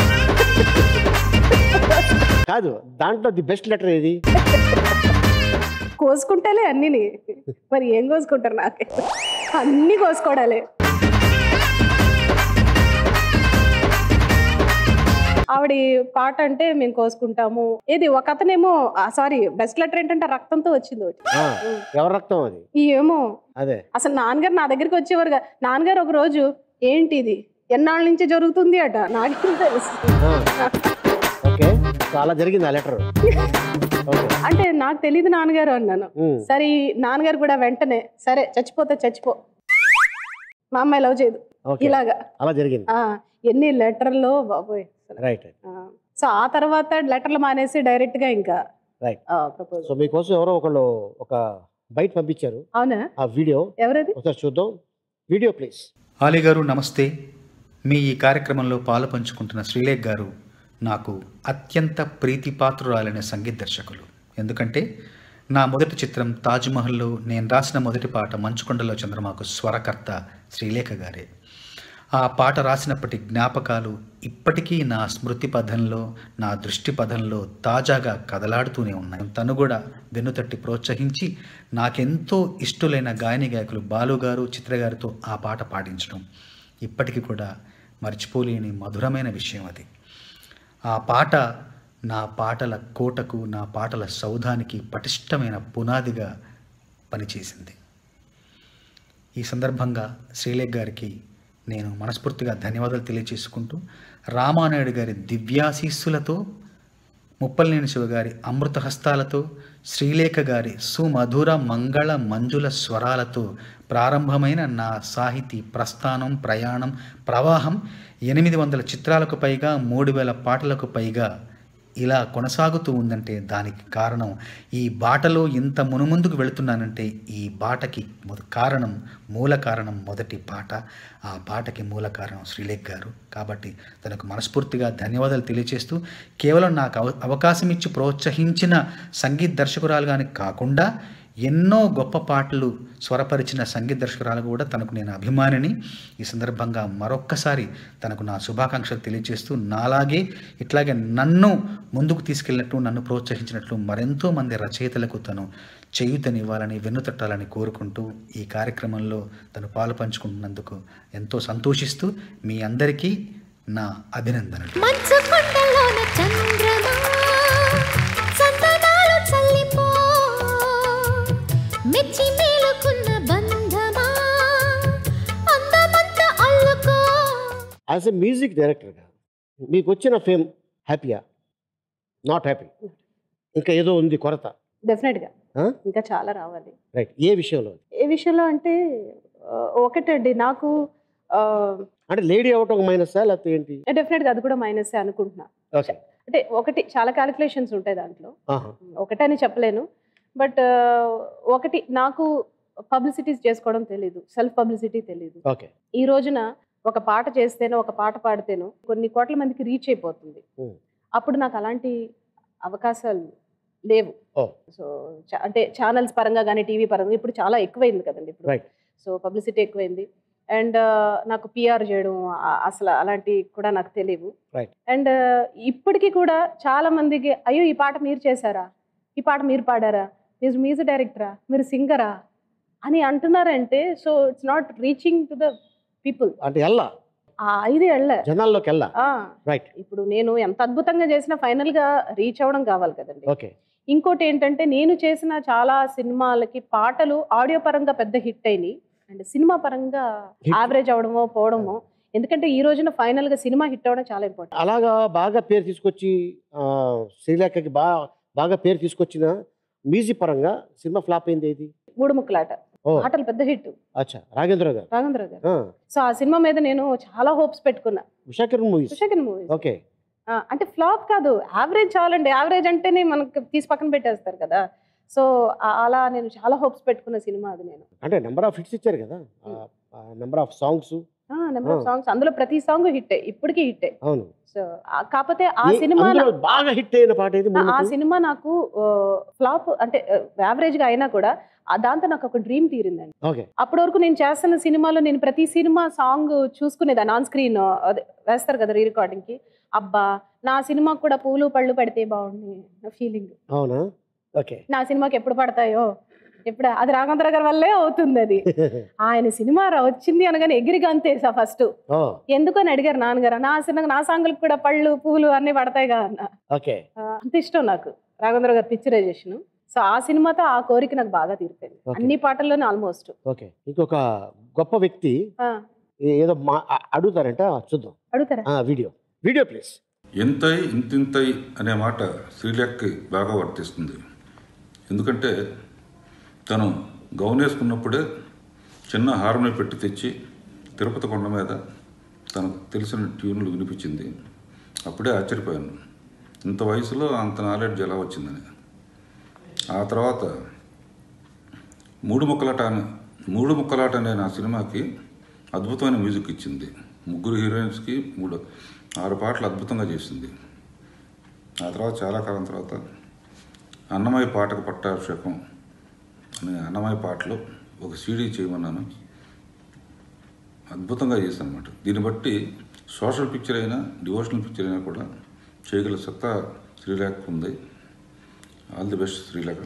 కాదు దాంట్లో ది బెస్ట్ లెటర్ ఏది కోసుకుంటాలే అన్నిని మరి ఏం కోసుకుంటారు నాకే అన్ని కోసుకోవడాలే ఆవిడ పాట అంటే మేము కోసుకుంటాము ఇది ఒక అతనేమో సారీ బెస్ట్ లెటర్ ఏంటంటే రక్తంతో వచ్చింది ఒకటి ఆ, ఎవరి రక్తం అది ఈ ఏమో అదే అసలు నాన్నగారు నా దగ్గరికి వచ్చేవారు కదా. నాన్నగారు ఒక రోజు ఏంటి ఇది ఎన్నాళ్ళ నుంచి జరుగుతుంది అట నాకేం తెలుసు ఆ, ఓకే సో అలా జరిగింది ఆ లెటర్ ఓకే అంటే నాకు తెలియదు నాన్నగారు అన్నాను ఉమ్, సరే ఈ నాన్నగారు కూడా వెంటనే సరే చచ్చిపోతే చచ్చిపో మా అమ్మాయి లవ్ చేయదు ఓకే ఇలాగా అలా జరిగింది ఆ, ఎన్ని లెటర్లో బాబోయ్ అసలు. రైట్ రైట్ ఆ, సో ఆ తర్వాత లెటర్లు మానేసి డైరెక్ట్ గా ఇంకా Right. ప్రపోజ్ సో మీకోసం ఎవరో ఒకళ్ళు ఒక బయట పంపించారు అవునా ఆ వీడియో ఎవరది ఒకసారి చూద్దాం వీడియో ప్లీజ్ ఆలీ గారు నమస్తే మీ ఈ కార్యక్రమంలో పాలు పంచుకుంటున్న శ్రీలేఖ్ గారు నాకు అత్యంత ప్రీతిపాత్రురాలైన సంగీత దర్శకులు ఎందుకంటే నా మొదటి చిత్రం తాజ్మహల్లో నేను రాసిన మొదటి పాట మంచుకొండలో చంద్రమాకు స్వరకర్త శ్రీలేఖ గారే ఆ పాట రాసినప్పటి జ్ఞాపకాలు ఇప్పటికీ నా స్మృతి పథంలో నా దృష్టి పథంలో తాజాగా కదలాడుతూనే ఉన్నాయి తను కూడా వెన్నుతట్టి ప్రోత్సహించి నాకెంతో ఇష్టలైన గాయని గాయకులు బాలు గారు చిత్ర గారితో ఆ పాట పాడించడం ఇప్పటికీ కూడా మర్చిపోలేని మధురమైన విషయం అది ఆ పాట నా పాటల కోటకు నా పాటల సౌధానికి పటిష్టమైన పునాదిగా పనిచేసింది ఈ సందర్భంగా శ్రీలేఖ్ గారికి నేను మనస్ఫూర్తిగా ధన్యవాదాలు తెలియజేసుకుంటూ రామానాయుడు గారి దివ్యాశీస్సులతో ముప్పలనేని శివ గారి అమృత హస్తాలతో శ్రీలేఖ గారి సుమధుర మంగళ మంజుల స్వరాలతో ప్రారంభమైన నా సాహితీ ప్రస్థానం ప్రయాణం ప్రవాహం ఎనిమిది వందల చిత్రాలకు పైగా మూడు వేల పాటలకు పైగా ఇలా కొనసాగుతూ ఉందంటే దానికి కారణం ఈ బాటలో ఇంత మునుముందుకు వెళుతున్నానంటే ఈ బాటకి మొద- కారణం మూల కారణం మొదటి పాట ఆ పాటకి మూల కారణం శ్రీలేఖ్ గారు కాబట్టి తనకు మనస్ఫూర్తిగా ధన్యవాదాలు తెలియజేస్తూ కేవలం నాకు అవ అవకాశం ఇచ్చి ప్రోత్సహించిన సంగీత దర్శకురాలు కానీ కాకుండా ఎన్నో గొప్ప పాటలు స్వరపరిచిన సంగీత దర్శకురాలు కూడా తనకు నేను అభిమానిని ఈ సందర్భంగా మరొక్కసారి తనకు నా శుభాకాంక్షలు తెలియజేస్తూ నాలాగే ఇట్లాగే నన్ను ముందుకు తీసుకెళ్ళినట్టు నన్ను ప్రోత్సహించినట్లు మరెంతో మంది రచయితలకు తను చేయుతనివ్వాలని వెన్నుతట్టాలని కోరుకుంటూ ఈ కార్యక్రమంలో తను పాలు పంచుకుంటున్నందుకు ఎంతో సంతోషిస్తూ మీ అందరికీ నా అభినందనలు మంచు కొండలోన చంద్రమా సంతనాలు చల్లిపో మెచ్చి మేలుకున్న బంధమా అందమంత అల్లుకో యాజ్ ఎ మ్యూజిక్ డైరెక్టర్గా మీకు వచ్చిన ఫేమ్ హ్యాపీయా నాట్ హ్యాపీ ఇంకా ఏదో ఉంది కొరత డెఫినెట్ గా ఆ? ఇంకా చాలా రావాలి రైట్ ఏ విషయంలో ఏ విషయంలో అంటే ఆ, ఒకటండి నాకు అంటే లేడీ అవటం ఒక మైనసా లేకపోతే ఏంటి డెఫినెట్గా అది కూడా మైనస్ అనుకుంటున్నా ఓకే అంటే ఒకటి చాలా క్యాలిక్యులేషన్స్ ఉంటాయి దాంట్లో ఆహా. ఒకటని చెప్పలేను బట్ ఒకటి నాకు పబ్లిసిటీస్ చేసుకోవడం తెలీదు సెల్ఫ్ పబ్లిసిటీ తెలీదు ఓకే ఈ రోజున ఒక పాట చేస్తేనో ఒక పాట పాడితేనో కొన్ని కోట్ల మందికి రీచ్ అయిపోతుంది Hmm. అప్పుడు నాకు అలాంటి అవకాశాలు లేవు ఓ. సో చా- అంటే ఛానల్స్ పరంగా కానీ టీవీ పరంగా ఇప్పుడు చాలా ఎక్కువైంది కదండి ఇప్పుడు Right. సో పబ్లిసిటీ ఎక్కువైంది అండ్ నాకు పిఆర్ చేయడం ఆ- అసలు అలాంటి కూడా నాకు తెలియవు Right. అండ్ ఇప్పటికీ కూడా చాలా మందికి అయ్యో ఈ పాట మీరు చేశారా ఈ పాట మీరు పాడారా మీరు మ్యూజిక్ డైరెక్టరా మీరు సింగరా అని అంటున్నారంటే so it's not reaching to the people అంటే ఎల్లా ఆ ఐదు ఏళ్ళ జనాల్లోకి వెళ్ళా ఆ, రైట్ ఇప్పుడు నేను ఎంత అద్భుతంగా చేసినా ఫైనల్ గా రీచ్ అవ్వడం కావాలి కదండి ఓకే ఇంకోటి ఏంటంటే నేను చేసిన చాలా సినిమాలకి పాటలు ఆడియో పరంగా పెద్ద హిట్ అయినాయి అండ్ సినిమా పరంగా Hit. యావరేజ్ అవడమో పోవడమో ఎందుకంటే ఈ రోజున ఫైనల్ గా సినిమా హిట్ అవ్వడం చాలా ఇంపార్టెంట్ అలాగా బాగా పేరు తీసుకొచ్చి ఆ, శ్రీలేఖకి బాగా బాగా పేరు తీసుకొచ్చిన మ్యూజిక్ పరంగా సినిమా ఫ్లాప్ అయింది ఏది మూడు ముక్కలాట ఓ పాటలు పెద్ద హిట్ అచ్చా రాఘేంద్ర గారు రాఘవేంద్ర గారు ఆ, సో ఆ సినిమా మీద నేను చాలా హోప్స్ పెట్టుకున్నా Usha Kiran movies second movies okay అంటే ఫ్లాప్ కాదు యావరేజ్ చాలండి యావరేజ్ అంటేనే మనకు తీసి పక్కన పెట్టేస్తారు కదా సో అలా నేను చాలా హోప్స్ పెట్టుకున్న సినిమా అది నేను అంటే నెంబర్ ఆఫ్ హిట్స్ ఇచ్చారు కదా number of songs number of ah. Songs అందులో ప్రతి సాంగ్ హిట్ ఇప్పటికీ హిట్ అవును సో కాకపోతే ఆ ఏ- సినిమా అందులో బాగా హిట్ అయిన పాట ఏది ఆ ముందుకు? సినిమా నాకు ఫ్లాప్ అంటే యావరేజ్ గా అయినా కూడా ఆ దాంతో నాకు ఒక డ్రీమ్ తీరిందండి ఓకే అప్పటి వరకు నేను చేస్తున్న సినిమాలో నేను ప్రతి సినిమా సాంగ్ చూసుకునేదాన్ని ఆన్ స్క్రీన్ అదే వేస్తారు కదా రీ రికార్డింగ్ కి అబ్బా నా సినిమాకు కూడా పూలు పళ్ళు పడితే బాగుంది నా ఫీలింగ్ అవునా ఓకే నా సినిమాకి ఎప్పుడు పడతాయో ఎప్పుడు అది రాఘవేంద్ర గారి వల్లే అవుతుంది అది ఆయన సినిమా రా- వచ్చింది అనగానే ఎగిరి గంతేసా ఫస్ట్ ఓ ఎందుకు అని అడిగారు నాన్నగారు నా సినిమా నా సాంగులకు కూడా పళ్ళు పూలు అన్ని పడతాయిగా అన్న ఓకే ఆ, అంత ఇష్టం నాకు రాఘవేంద్ర గారి పిక్చరైజేషన్ సో ఆ సినిమాతో ఆ కోరిక నాకు బాగా తీరిపోయింది Okay. అన్ని పాటల్లోనే ఆల్మోస్ట్ ఓకే ఇంకొక గొప్ప వ్యక్తి ఏ- ఏదో మా అ- అడుగుతారంట చూద్దాం అడుగుతారా ఆ, వీడియో వీడియో ప్లీజ్ ఎంతై ఇంతింతై అనే మాట శ్రీలేఖకి బాగా వర్తిస్తుంది ఎందుకంటే తను గౌన్ వేసుకున్నప్పుడే చిన్న హార్మోని పెట్టి తెచ్చి తిరుపతి కొండ మీద తనకు తెలిసిన ట్యూన్లు వినిపించింది అప్పుడే ఆశ్చర్యపోయాను ఇంత వయసులో అంత నాలెడ్జ్ ఎలా వచ్చిందని ఆ తర్వాత మూడు ముక్కలాట అనే మూడు ముక్కలాట అనే నా సినిమాకి అద్భుతమైన మ్యూజిక్ ఇచ్చింది ముగ్గురు హీరోయిన్స్కి మూడు ఆరు పాటలు అద్భుతంగా చేసింది ఆ తర్వాత చాలా కాలం తర్వాత అన్నమయ్య పాటకు పట్టాభిషేకం అనే అన్నమయ్య పాటలు ఒక సీడీ చేయమన్నాను అద్భుతంగా చేశాను అనమాట దీన్ని బట్టి సోషల్ పిక్చర్ అయినా డివోషనల్ పిక్చర్ అయినా కూడా చేయగల సత్తా శ్రీలేఖ ఉంది ఆల్ ది బెస్ట్ శ్రీలేఖ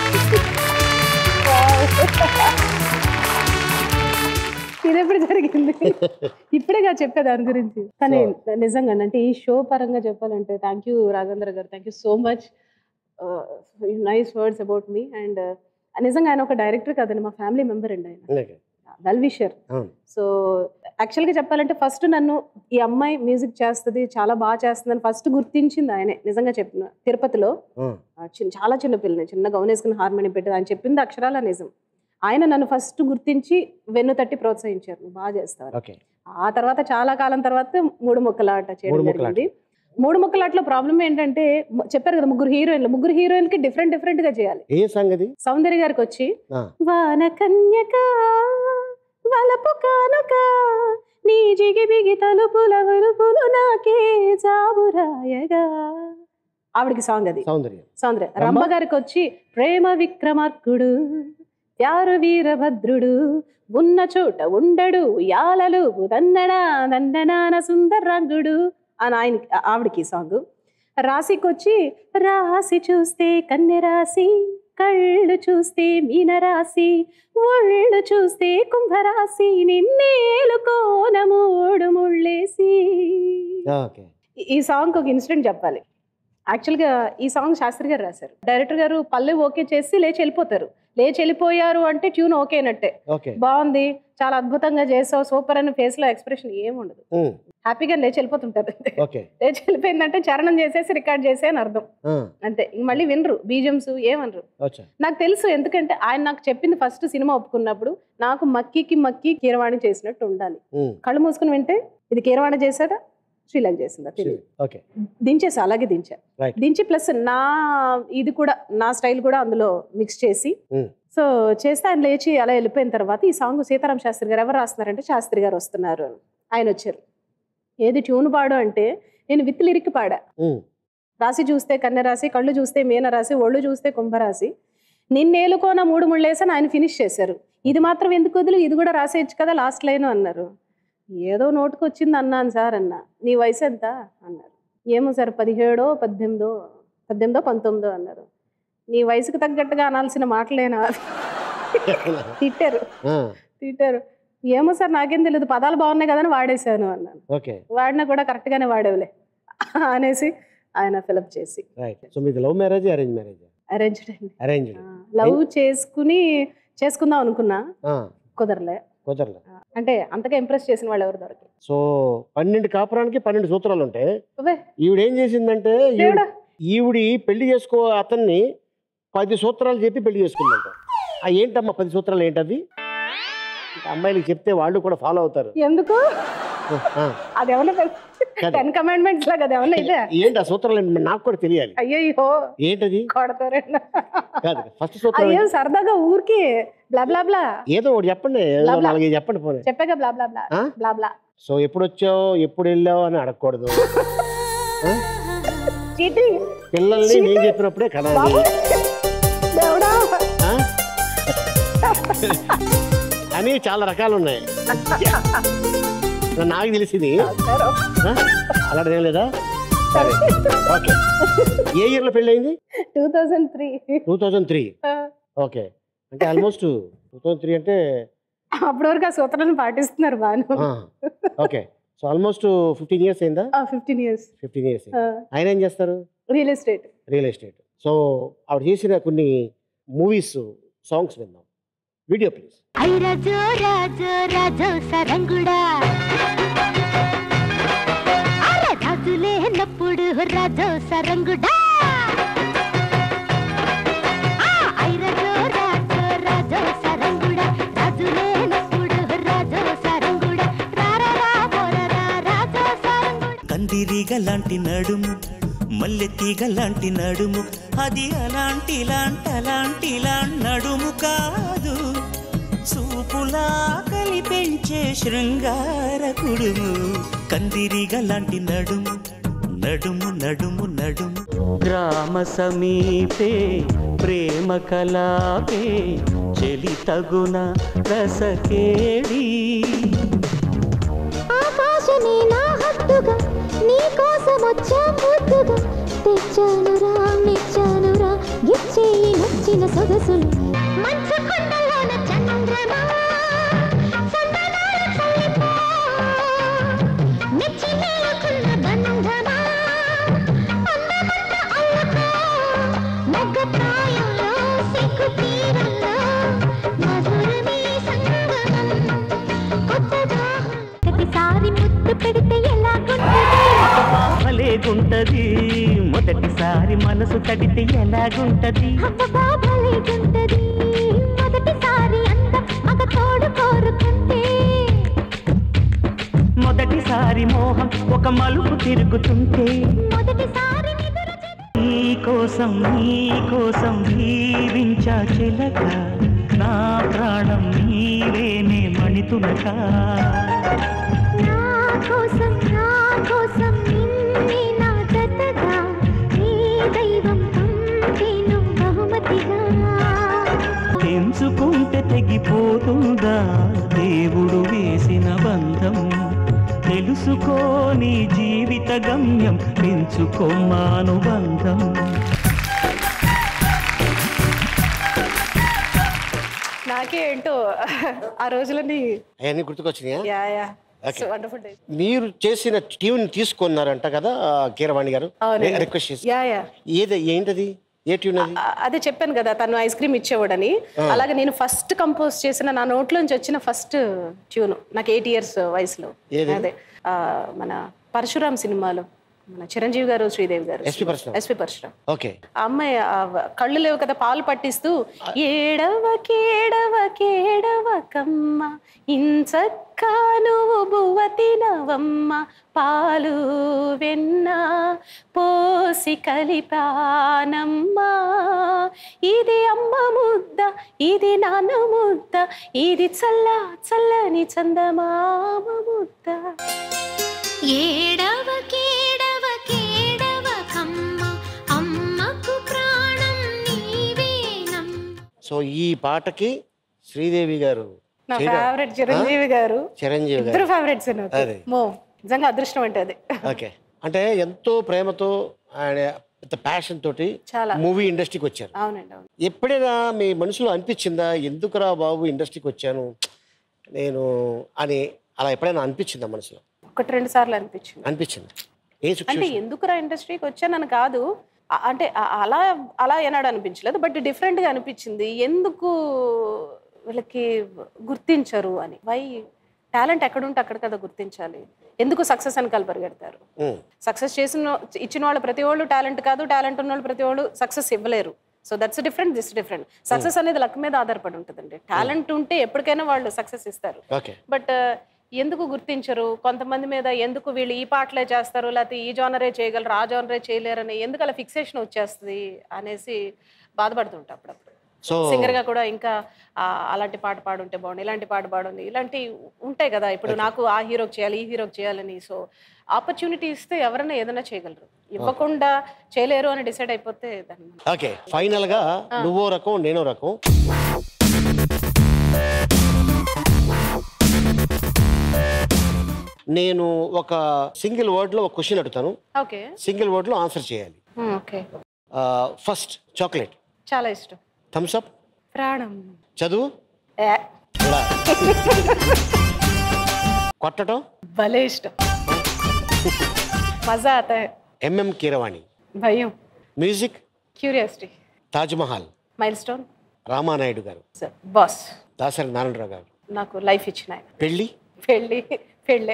ఇది ఎప్పుడు జరిగింది ఇప్పుడేగా చెప్పే దాని గురించి కానీ నిజంగా అంటే ఈ షో పరంగా చెప్పాలంటే thank you Raghavendra garu thank you so much nice words about me and నిజంగా ఆయన ఒక డైరెక్టర్ కాదండి మా ఫ్యామిలీ మెంబర్ అండి ఆయన ఓకే వెల్ విషర్ అవును సో యాక్చువల్గా చెప్పాలంటే ఫస్ట్ నన్ను ఈ అమ్మాయి మ్యూజిక్ చేస్తుంది చాలా బాగా చేస్తుందని ఫస్ట్ గుర్తించింది ఆయనే నిజంగా చెప్పిన తిరుపతిలో ఆ, ఆ, చిన్న చాలా చిన్న పిల్లని చిన్న గౌన్ వేసుకుని హార్మోని పెట్టేది ఆయన చెప్పింది అక్షరాల నిజం ఆయన నన్ను ఫస్ట్ గుర్తించి వెన్ను తట్టి ప్రోత్సహించారు నువ్వు బాగా చేస్తావు ఓకే ఆ తర్వాత చాలా కాలం తర్వాత మూడు ముక్కలాట చేయడం మూడు ముక్కలాట. జరిగింది మూడు ముక్కలాటలో ప్రాబ్లం ఏంటంటే ము- చెప్పారు కదా ముగ్గురు హీరోయిన్లు ముగ్గురు హీరోయిన్కి డిఫరెంట్ డిఫరెంట్ గా చేయాలి ఏ సంగతి సౌందర్య గారికి వచ్చి ఆ, వాన కన్యక వలపు కానుక నీ జిగి బిగి తలుపుల వలుపులు నాకే జాబురాయగా ఆవిడకి సాంగ్ అది సౌందర్యం సౌందర్య రంభ? రంభ గారికి వచ్చి ప్రేమ విక్రమార్కుడు ప్యారు వీరభద్రుడు ఉన్న చోట ఉండడు యాలలు దన్నడా దండనాన సుందరంగుడు అని ఆయన ఆవిడకి సాంగ్ రాశికి వచ్చి రాసి చూస్తే కన్నె రాశి కళ్ళు చూస్తే మీన రాశి ఒళ్ళు చూస్తే కుంభరాశి నిన్నేలుకోన మూడు ముళ్ళేసి ఓకే ఈ- ఈ సాంగ్ ఒక ఇన్సిడెంట్ చెప్పాలి యాక్చువల్గా ఈ సాంగ్ శాస్త్రి గారు రాశారు డైరెక్టర్ గారు పల్లె ఓకే చేసి లేచి వెళ్ళిపోతారు లేచి వెళ్ళిపోయారు అంటే ట్యూన్ ఓకే అన్నట్టే ఓకే బాగుంది చాలా అద్భుతంగా చేసావు సూపర్ అని ఫేస్ లో ఎక్స్ప్రెషన్ ఏముండదు ఉమ్, హ్యాపీగా లేచి వెళ్ళిపోతుంటారు అంతే ఓకే లేచి వెళ్ళిపోయిందంటే చరణం చేసేసి రికార్డ్ చేసే అని అర్థం ఆ, అంతే ఇంక మళ్ళీ వినరు బీజమ్స్ ఏమనరు వచ్చా నాకు తెలుసు ఎందుకంటే ఆయన నాకు చెప్పింది ఫస్ట్ సినిమా ఒప్పుకున్నప్పుడు నాకు మక్కికి మక్కి కీరవాణి చేసినట్టు ఉండాలి ఉమ్, కళ్ళు మూసుకుని వింటే ఇది కీరవాణి చేశాడా శ్రీలంక చేసిందా తెలియదు ఓకే దించేసి అలాగే దించా Right. దించి ప్లస్ నా ఇది కూడా నా స్టైల్ కూడా అందులో మిక్స్ చేసి ఉమ్, సో చేస్తే ఆయన లేచి అలా వెళ్ళిపోయిన తర్వాత ఈ సాంగ్ సీతారాం శాస్త్రి గారు ఎవరు రాస్తున్నారంటే శాస్త్రి గారు వస్తున్నారు అని ఆయన వచ్చారు ఏది ట్యూన్ పాడు అంటే నేను విత్ లిరిక్ పాడా ఉమ్, రాసి చూస్తే కన్నె రాసి కళ్ళు చూస్తే మీన రాసి ఒళ్ళు చూస్తే కుంభరాసి నిన్నేలుకోన మూడు ముళ్ళేసని ఆయన ఫినిష్ చేశారు ఇది మాత్రం ఎందుకు వదిలి ఇది కూడా రాసేయచ్చు కదా లాస్ట్ లైన్ అన్నారు ఏదో నోటుకు వచ్చింది అన్నాను సార్ అన్న నీ వయసు ఎంత అన్నారు ఏమో సార్ పదిహేడో పద్దెనిమిదో పద్దెనిమిదో పంతొమ్మిదో అన్నారు నీ వయసుకు తగ్గట్టుగా అనాల్సిన మాటలేనా తిట్టారు ఆ, తిట్టారు ఏమో సార్ నాకేం తెలియదు పదాలు బాగున్నాయి కదని వాడేశాను అన్నాను ఓకే వాడినా కూడా కరెక్ట్గానే వాడేవులే అనేసి ఆయన ఫిలప్ చేసి రైట్ సో మీది love marriage arrange marriage arranged అండి అరేంజ్డ్ లవ్ చేసుకుని చేసుకుందాం అనుకున్నా కుదరలే కుదరలే ఆ, అంటే అంతగా ఇంప్రెస్ చేసిన వాళ్ళు ఎవరు దొరకలేదు సో పన్నెండు కాపురానికి పన్నెండు సూత్రాలు ఉంటాయి అవే ఈవిడ ఏం చేసిందంటే ఈవిడ దేవుడా ఈవిడి పెళ్లి చేసుకో అతన్ని పది సూత్రాలు చెప్పి పెళ్లి చేసుకుందంట ఆ ఏంటమ్మా పది సూత్రాలు ఏంటవి ఇంకా అమ్మాయిలకి చెప్తే వాళ్ళు కూడా ఫాలో అవుతారు ఎందుకు ఆ, అది ఏమన్నా కాదు. టెన్ కమాండ్మెంట్స్ లాగా అది ఏమన్నా ఇదే ఏంటి ఆ సూత్రాలు ఏంటి? నాకు కూడా తెలియాలి అయ్యో ఏంటది కొడతారండి కాదు ఫస్ట్ సూత్రం అయ్యో సరదాగా ఊరికి బ్లా బ్లా బ్లా ఏదో ఒకటి చెప్పండి ఏదో బ్లా బ్లా. నాలుగైదు చెప్పండి పోనీ చెప్పాక బ్లా బ్లా బ్లా ఆ? బ్లా బ్లా సో ఎప్పుడు వచ్చావు ఎప్పుడు వెళ్ళావు అని అడగకూడదు ఆ? చీటింగ్ పిల్లల్ని నేను చెప్పినప్పుడే కనాలి బాబు దేవుడా ఆ? అని చాలా రకాలు ఉన్నాయి నాకు తెలిసింది ఆ? అలాంటిది ఏం లేదా సరే ఓకే ఏ ఇయర్లో పెళ్ళయింది two thousand three two thousand three okay అంటే ఆల్మోస్ట్ టూ థౌజండ్ త్రీ అంటే అప్పటి వరకు ఆ సూత్రాలను పాటిస్తున్నారు బాను ఆ, okay so almost fifteen years అయిందా ఫిఫ్టీన్ ఇయర్స్ ఫిఫ్టీన్ ఇయర్స్ ఆయన ఏం చేస్తారు real estate real estate so ఆవిడ చేసిన కొన్ని మూవీస్ సాంగ్స్ విందాం వీడియో ప్లీజ్ ఐ రాజో రాజో రాజో సరంగుడా అరే రాజు లేనప్పుడు రాజో సరంగుడా ఆ, ఐ రాజో రాజో రాజో సరంగుడా రాజు లేనప్పుడు రాజో సరంగుడా రారా పోరరా రాజో సరంగుడా కందిరీగ లాంటి నడుము మల్లె తీగ లాంటి నడుము అది అలాంటి లాంటి అలాంటి నడుము కాదు చూపులా కలిపెంచే శృంగార కుడుము కందిరీగ లాంటి నడుము నడుము నడుము నడుము గ్రామ సమీపే ప్రేమ కలాపే చెలి తగున రసకేడి ఆకాశమే నా హద్దుగా నీ కోసం వచ్చా ముద్దుగా తెచ్చాను రా మెచ్చాను రా గిచ్చేయి నచ్చిన సొగసులు మంచు కొండలోన చంద్రమా సందనాల చల్లిపో. మెచ్చి మేలుకున్న బంధమా అందమంత అల్లుకో. మొగ్గ ప్రాయంలో సిగ్గు తీరంలో మధురమే సంగమం కొత్తగా ప్రతిసారి ముద్దు పెడితే ఎలాగుంటది భలేగుంటది మొదటిసారి మనసు తడితే ఎలాగుంటది అబ్బబ్బా భలేగుంటది మొదటిసారి అందం మగ తోడు కోరుకుంటే మొదటిసారి మోహం ఒక మలుపు తిరుగుతుంటే మొదటిసారి నిదుర నీ కోసం నీ కోసం జీవించా చిలక నా ప్రాణం నీవేనే మణితునక నా కోసం నా కోసం నిన్నే నా జతగా నీ దైవం పంపేను బహుమతిగా తెంచుకుంటే తెగిపోతుందా దేవుడు వేసిన బంధం తెలుసుకో నీ జీవిత గమ్యం పెంచుకోమానుబంధం నాకే ఏంటో ఆ రోజులని అవన్నీ గుర్తుకొచ్చినాయా yeah yeah Okay. Wonderful day మీరు చేసిన ట్యూన్ తీసుకున్నారంట కదా ఆ, కీరవాణి గారు అవునండి. రిక్వెస్ట్ చేసి యా యా ఏది ఏంటది ఏ ట్యూన్ అది ఆ- అదే చెప్పాను కదా తను ఐస్ క్రీమ్ ఇచ్చేవాడని అలాగే నేను ఫస్ట్ కంపోజ్ చేసిన నా నోట్లోంచి వచ్చిన ఫస్ట్ ట్యూన్ నాకు ఎయిట్ ఇయర్స్ వయసులో ఏది? అదే ఆ, మన పరశురాం సినిమాలో మన Chiranjeevi garu Sridevi garu SP Parasuram. SP Parasuram okay ఆ అమ్మాయి ఆ వ- కళ్ళు లేవు కదా పాలు పట్టిస్తూ ఏడవ కేడవ కేడవ కమ్మ ఇంచక్క నువ్వు బువ్వ తినవమ్మ పాలు వెన్న పోసి కలిపానమ్మా ఇది అమ్మ ముద్ద ఇది నాన్న ముద్ద ఇది చల్ల చల్లని చందమామ ముద్ద ఏడవ కేడవ కేడవ కమ్మ అమ్మకు ప్రాణం నీవేనమ్మ సో ఈ పాటకి శ్రీదేవి గారు నా చేయడం- ఫేవరెట్ చిరంజీవి గారు చిరంజీవి ఇద్దరు గారు ఫేవరెట్స్ నాకు అదే. మో నిజంగా అదృష్టం అంటే అది ఓకే అంటే ఎంతో ప్రేమతో ఆయన పెద్ద ప్యాషన్ తోటి చాలా. మూవీ ఇండస్ట్రీకి వచ్చారు అవునండి అవును ఎప్పుడైనా మీ మనసులో అనిపించిందా ఎందుకురా బాబు ఇండస్ట్రీకి వచ్చాను నేను అని అలా ఎప్పుడైనా అనిపించిందా మనసులో ఒకటి రెండు సార్లు అనిపించింది అనిపించింది ఏ అంటే సిచ్యువేషన్ ఎందుకురా ఇండస్ట్రీకి వచ్చానని కాదు ఆ- అంటే ఆ- అలా అలా ఏనాడు అనిపించలేదు బట్ డిఫరెంట్గా అనిపించింది ఎందుకు వీళ్ళకి గుర్తించరు అని వై టాలెంట్ ఎక్కడుంటే అక్కడ కదా గుర్తించాలి ఎందుకు సక్సెస్ అని పరిగెడతారు సక్సెస్ చేసిన ఇచ్చిన వాళ్ళు ప్రతి వాళ్ళు టాలెంట్ కాదు టాలెంట్ ఉన్న వాళ్ళు ప్రతి వాళ్ళు సక్సెస్ ఇవ్వలేరు so that's different this different success అనేది లక్ మీద ఆధారపడి ఉంటుందండి టాలెంట్ ఉంటే ఎప్పటికైనా వాళ్ళు సక్సెస్ ఇస్తారు ఓకే బట్ ఎందుకు గుర్తించరు కొంతమంది మీద ఎందుకు వీళ్ళు ఈ పాటలే చేస్తారు లేకపోతే ఈ జానరే చేయగలరు ఆ జానరే చేయలేరని ఎందుకు అలా ఫిక్సేషన్ వచ్చేస్తుంది అనేసి బాధపడుతుంటా అప్పుడప్పుడు సో సింగర్ గా కూడా ఇంకా ఆ, అలాంటి పాట పాడుంటే బాగుంది ఇలాంటి పాట పాడుంది ఇలాంటి ఉంటాయి కదా ఇప్పుడు నాకు ఆ హీరోకి చేయాలి ఈ హీరోకి చేయాలని సో ఆపర్చునిటీ ఇస్తే ఎవరైనా ఏదైనా చేయగలరు ఇవ్వకుండా చేయలేరు అని డిసైడ్ అయిపోతే దాన్ని ఓకే ఫైనల్ గా నువ్వో రకం నేనో రకం నేను ఒక సింగిల్ వర్డ్ లో ఒక క్వశ్చన్ అడుగుతాను ఓకే సింగిల్ వర్డ్ లో ఆన్సర్ చేయాలి ఓకే ఫస్ట్ చాక్లెట్ చాలా ఇష్టం థమ్స్ అప్ ప్రాణం చదువు ఏ, ఇలా. కొట్టడం భలే ఇష్టం మజా ఆతా హై. ఎంఎం కీరవాణి భయం music curiosity Taj Mahal milestone Ramanaidu garu sir boss Dasari Narayana Rao గారు నాకు లైఫ్ ఇచ్చిన ఆయన పెళ్ళి పెళ్ళి పెళ్ళే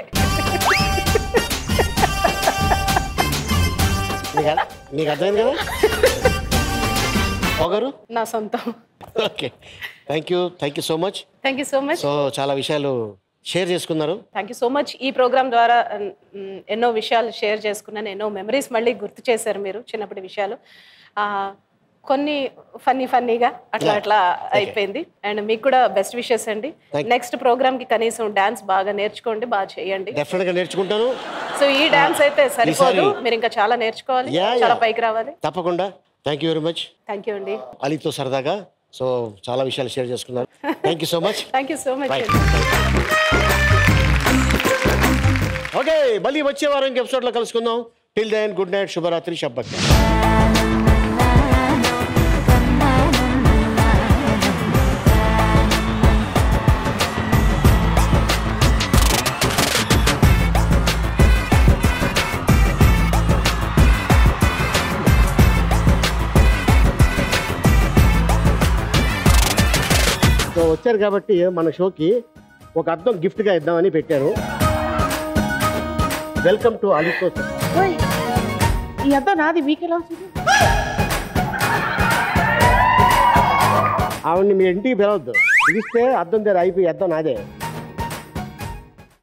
నీకు అర్థ- నీకు అర్థమైంది కదా ఒకరు నా సొంతం okay thank you thank you so much thank you so much so చాలా విషయాలు షేర్ చేసుకున్నారు థ్యాంక్ యూ సో మచ్ ఈ ప్రోగ్రామ్ ద్వారా మ్, ఎన్నో విషయాలు షేర్ చేసుకున్నాను ఎన్నో మెమరీస్ మళ్ళీ గుర్తు చేశారు మీరు చిన్నప్పటి విషయాలు ఆ, కొన్ని ఫన్నీ ఫన్నీగా అట్లా అట్లా అయిపోయింది అండ్ మీకు కూడా బెస్ట్ విషెస్ అండి Thank- నెక్స్ట్ ప్రోగ్రామ్ కి కనీసం డాన్స్ బాగా నేర్చుకోండి బాగా చేయండి డెఫినెట్గా నేర్చుకుంటాను సో ఈ డాన్స్ అయితే సరిపోదు ఈసారి- మీరు ఇంకా చాలా నేర్చుకోవాలి Yeah, చాలా yeah. పైకి రావాలి తప్పకుండా thank you very much thank you అండి అలీతో సరదాగా సో చాలా విషయాలు షేర్ చేసుకున్నారు thank you so much thank you so much Right. Okay మళ్ళీ వచ్చే వారం ఇంక ఎపిసోడ్లో కలుసుకుందాం టిల్ దెన్ గుడ్ నైట్ శుభరాత్రి షబ్బక్ సో వచ్చారు కాబట్టి మన షోకి ఒక అద్దం గిఫ్ట్గా ఇద్దామని పెట్టాను వెల్కమ్ టు అలీతో ఈ అద్దం నాది మీకెలా వస్తుంది ఆవిడ్ని మీ ఇంటికి పిలవద్దు పిలిస్తే అద్దం దగ్గర అయిపోయి అద్దం నాదే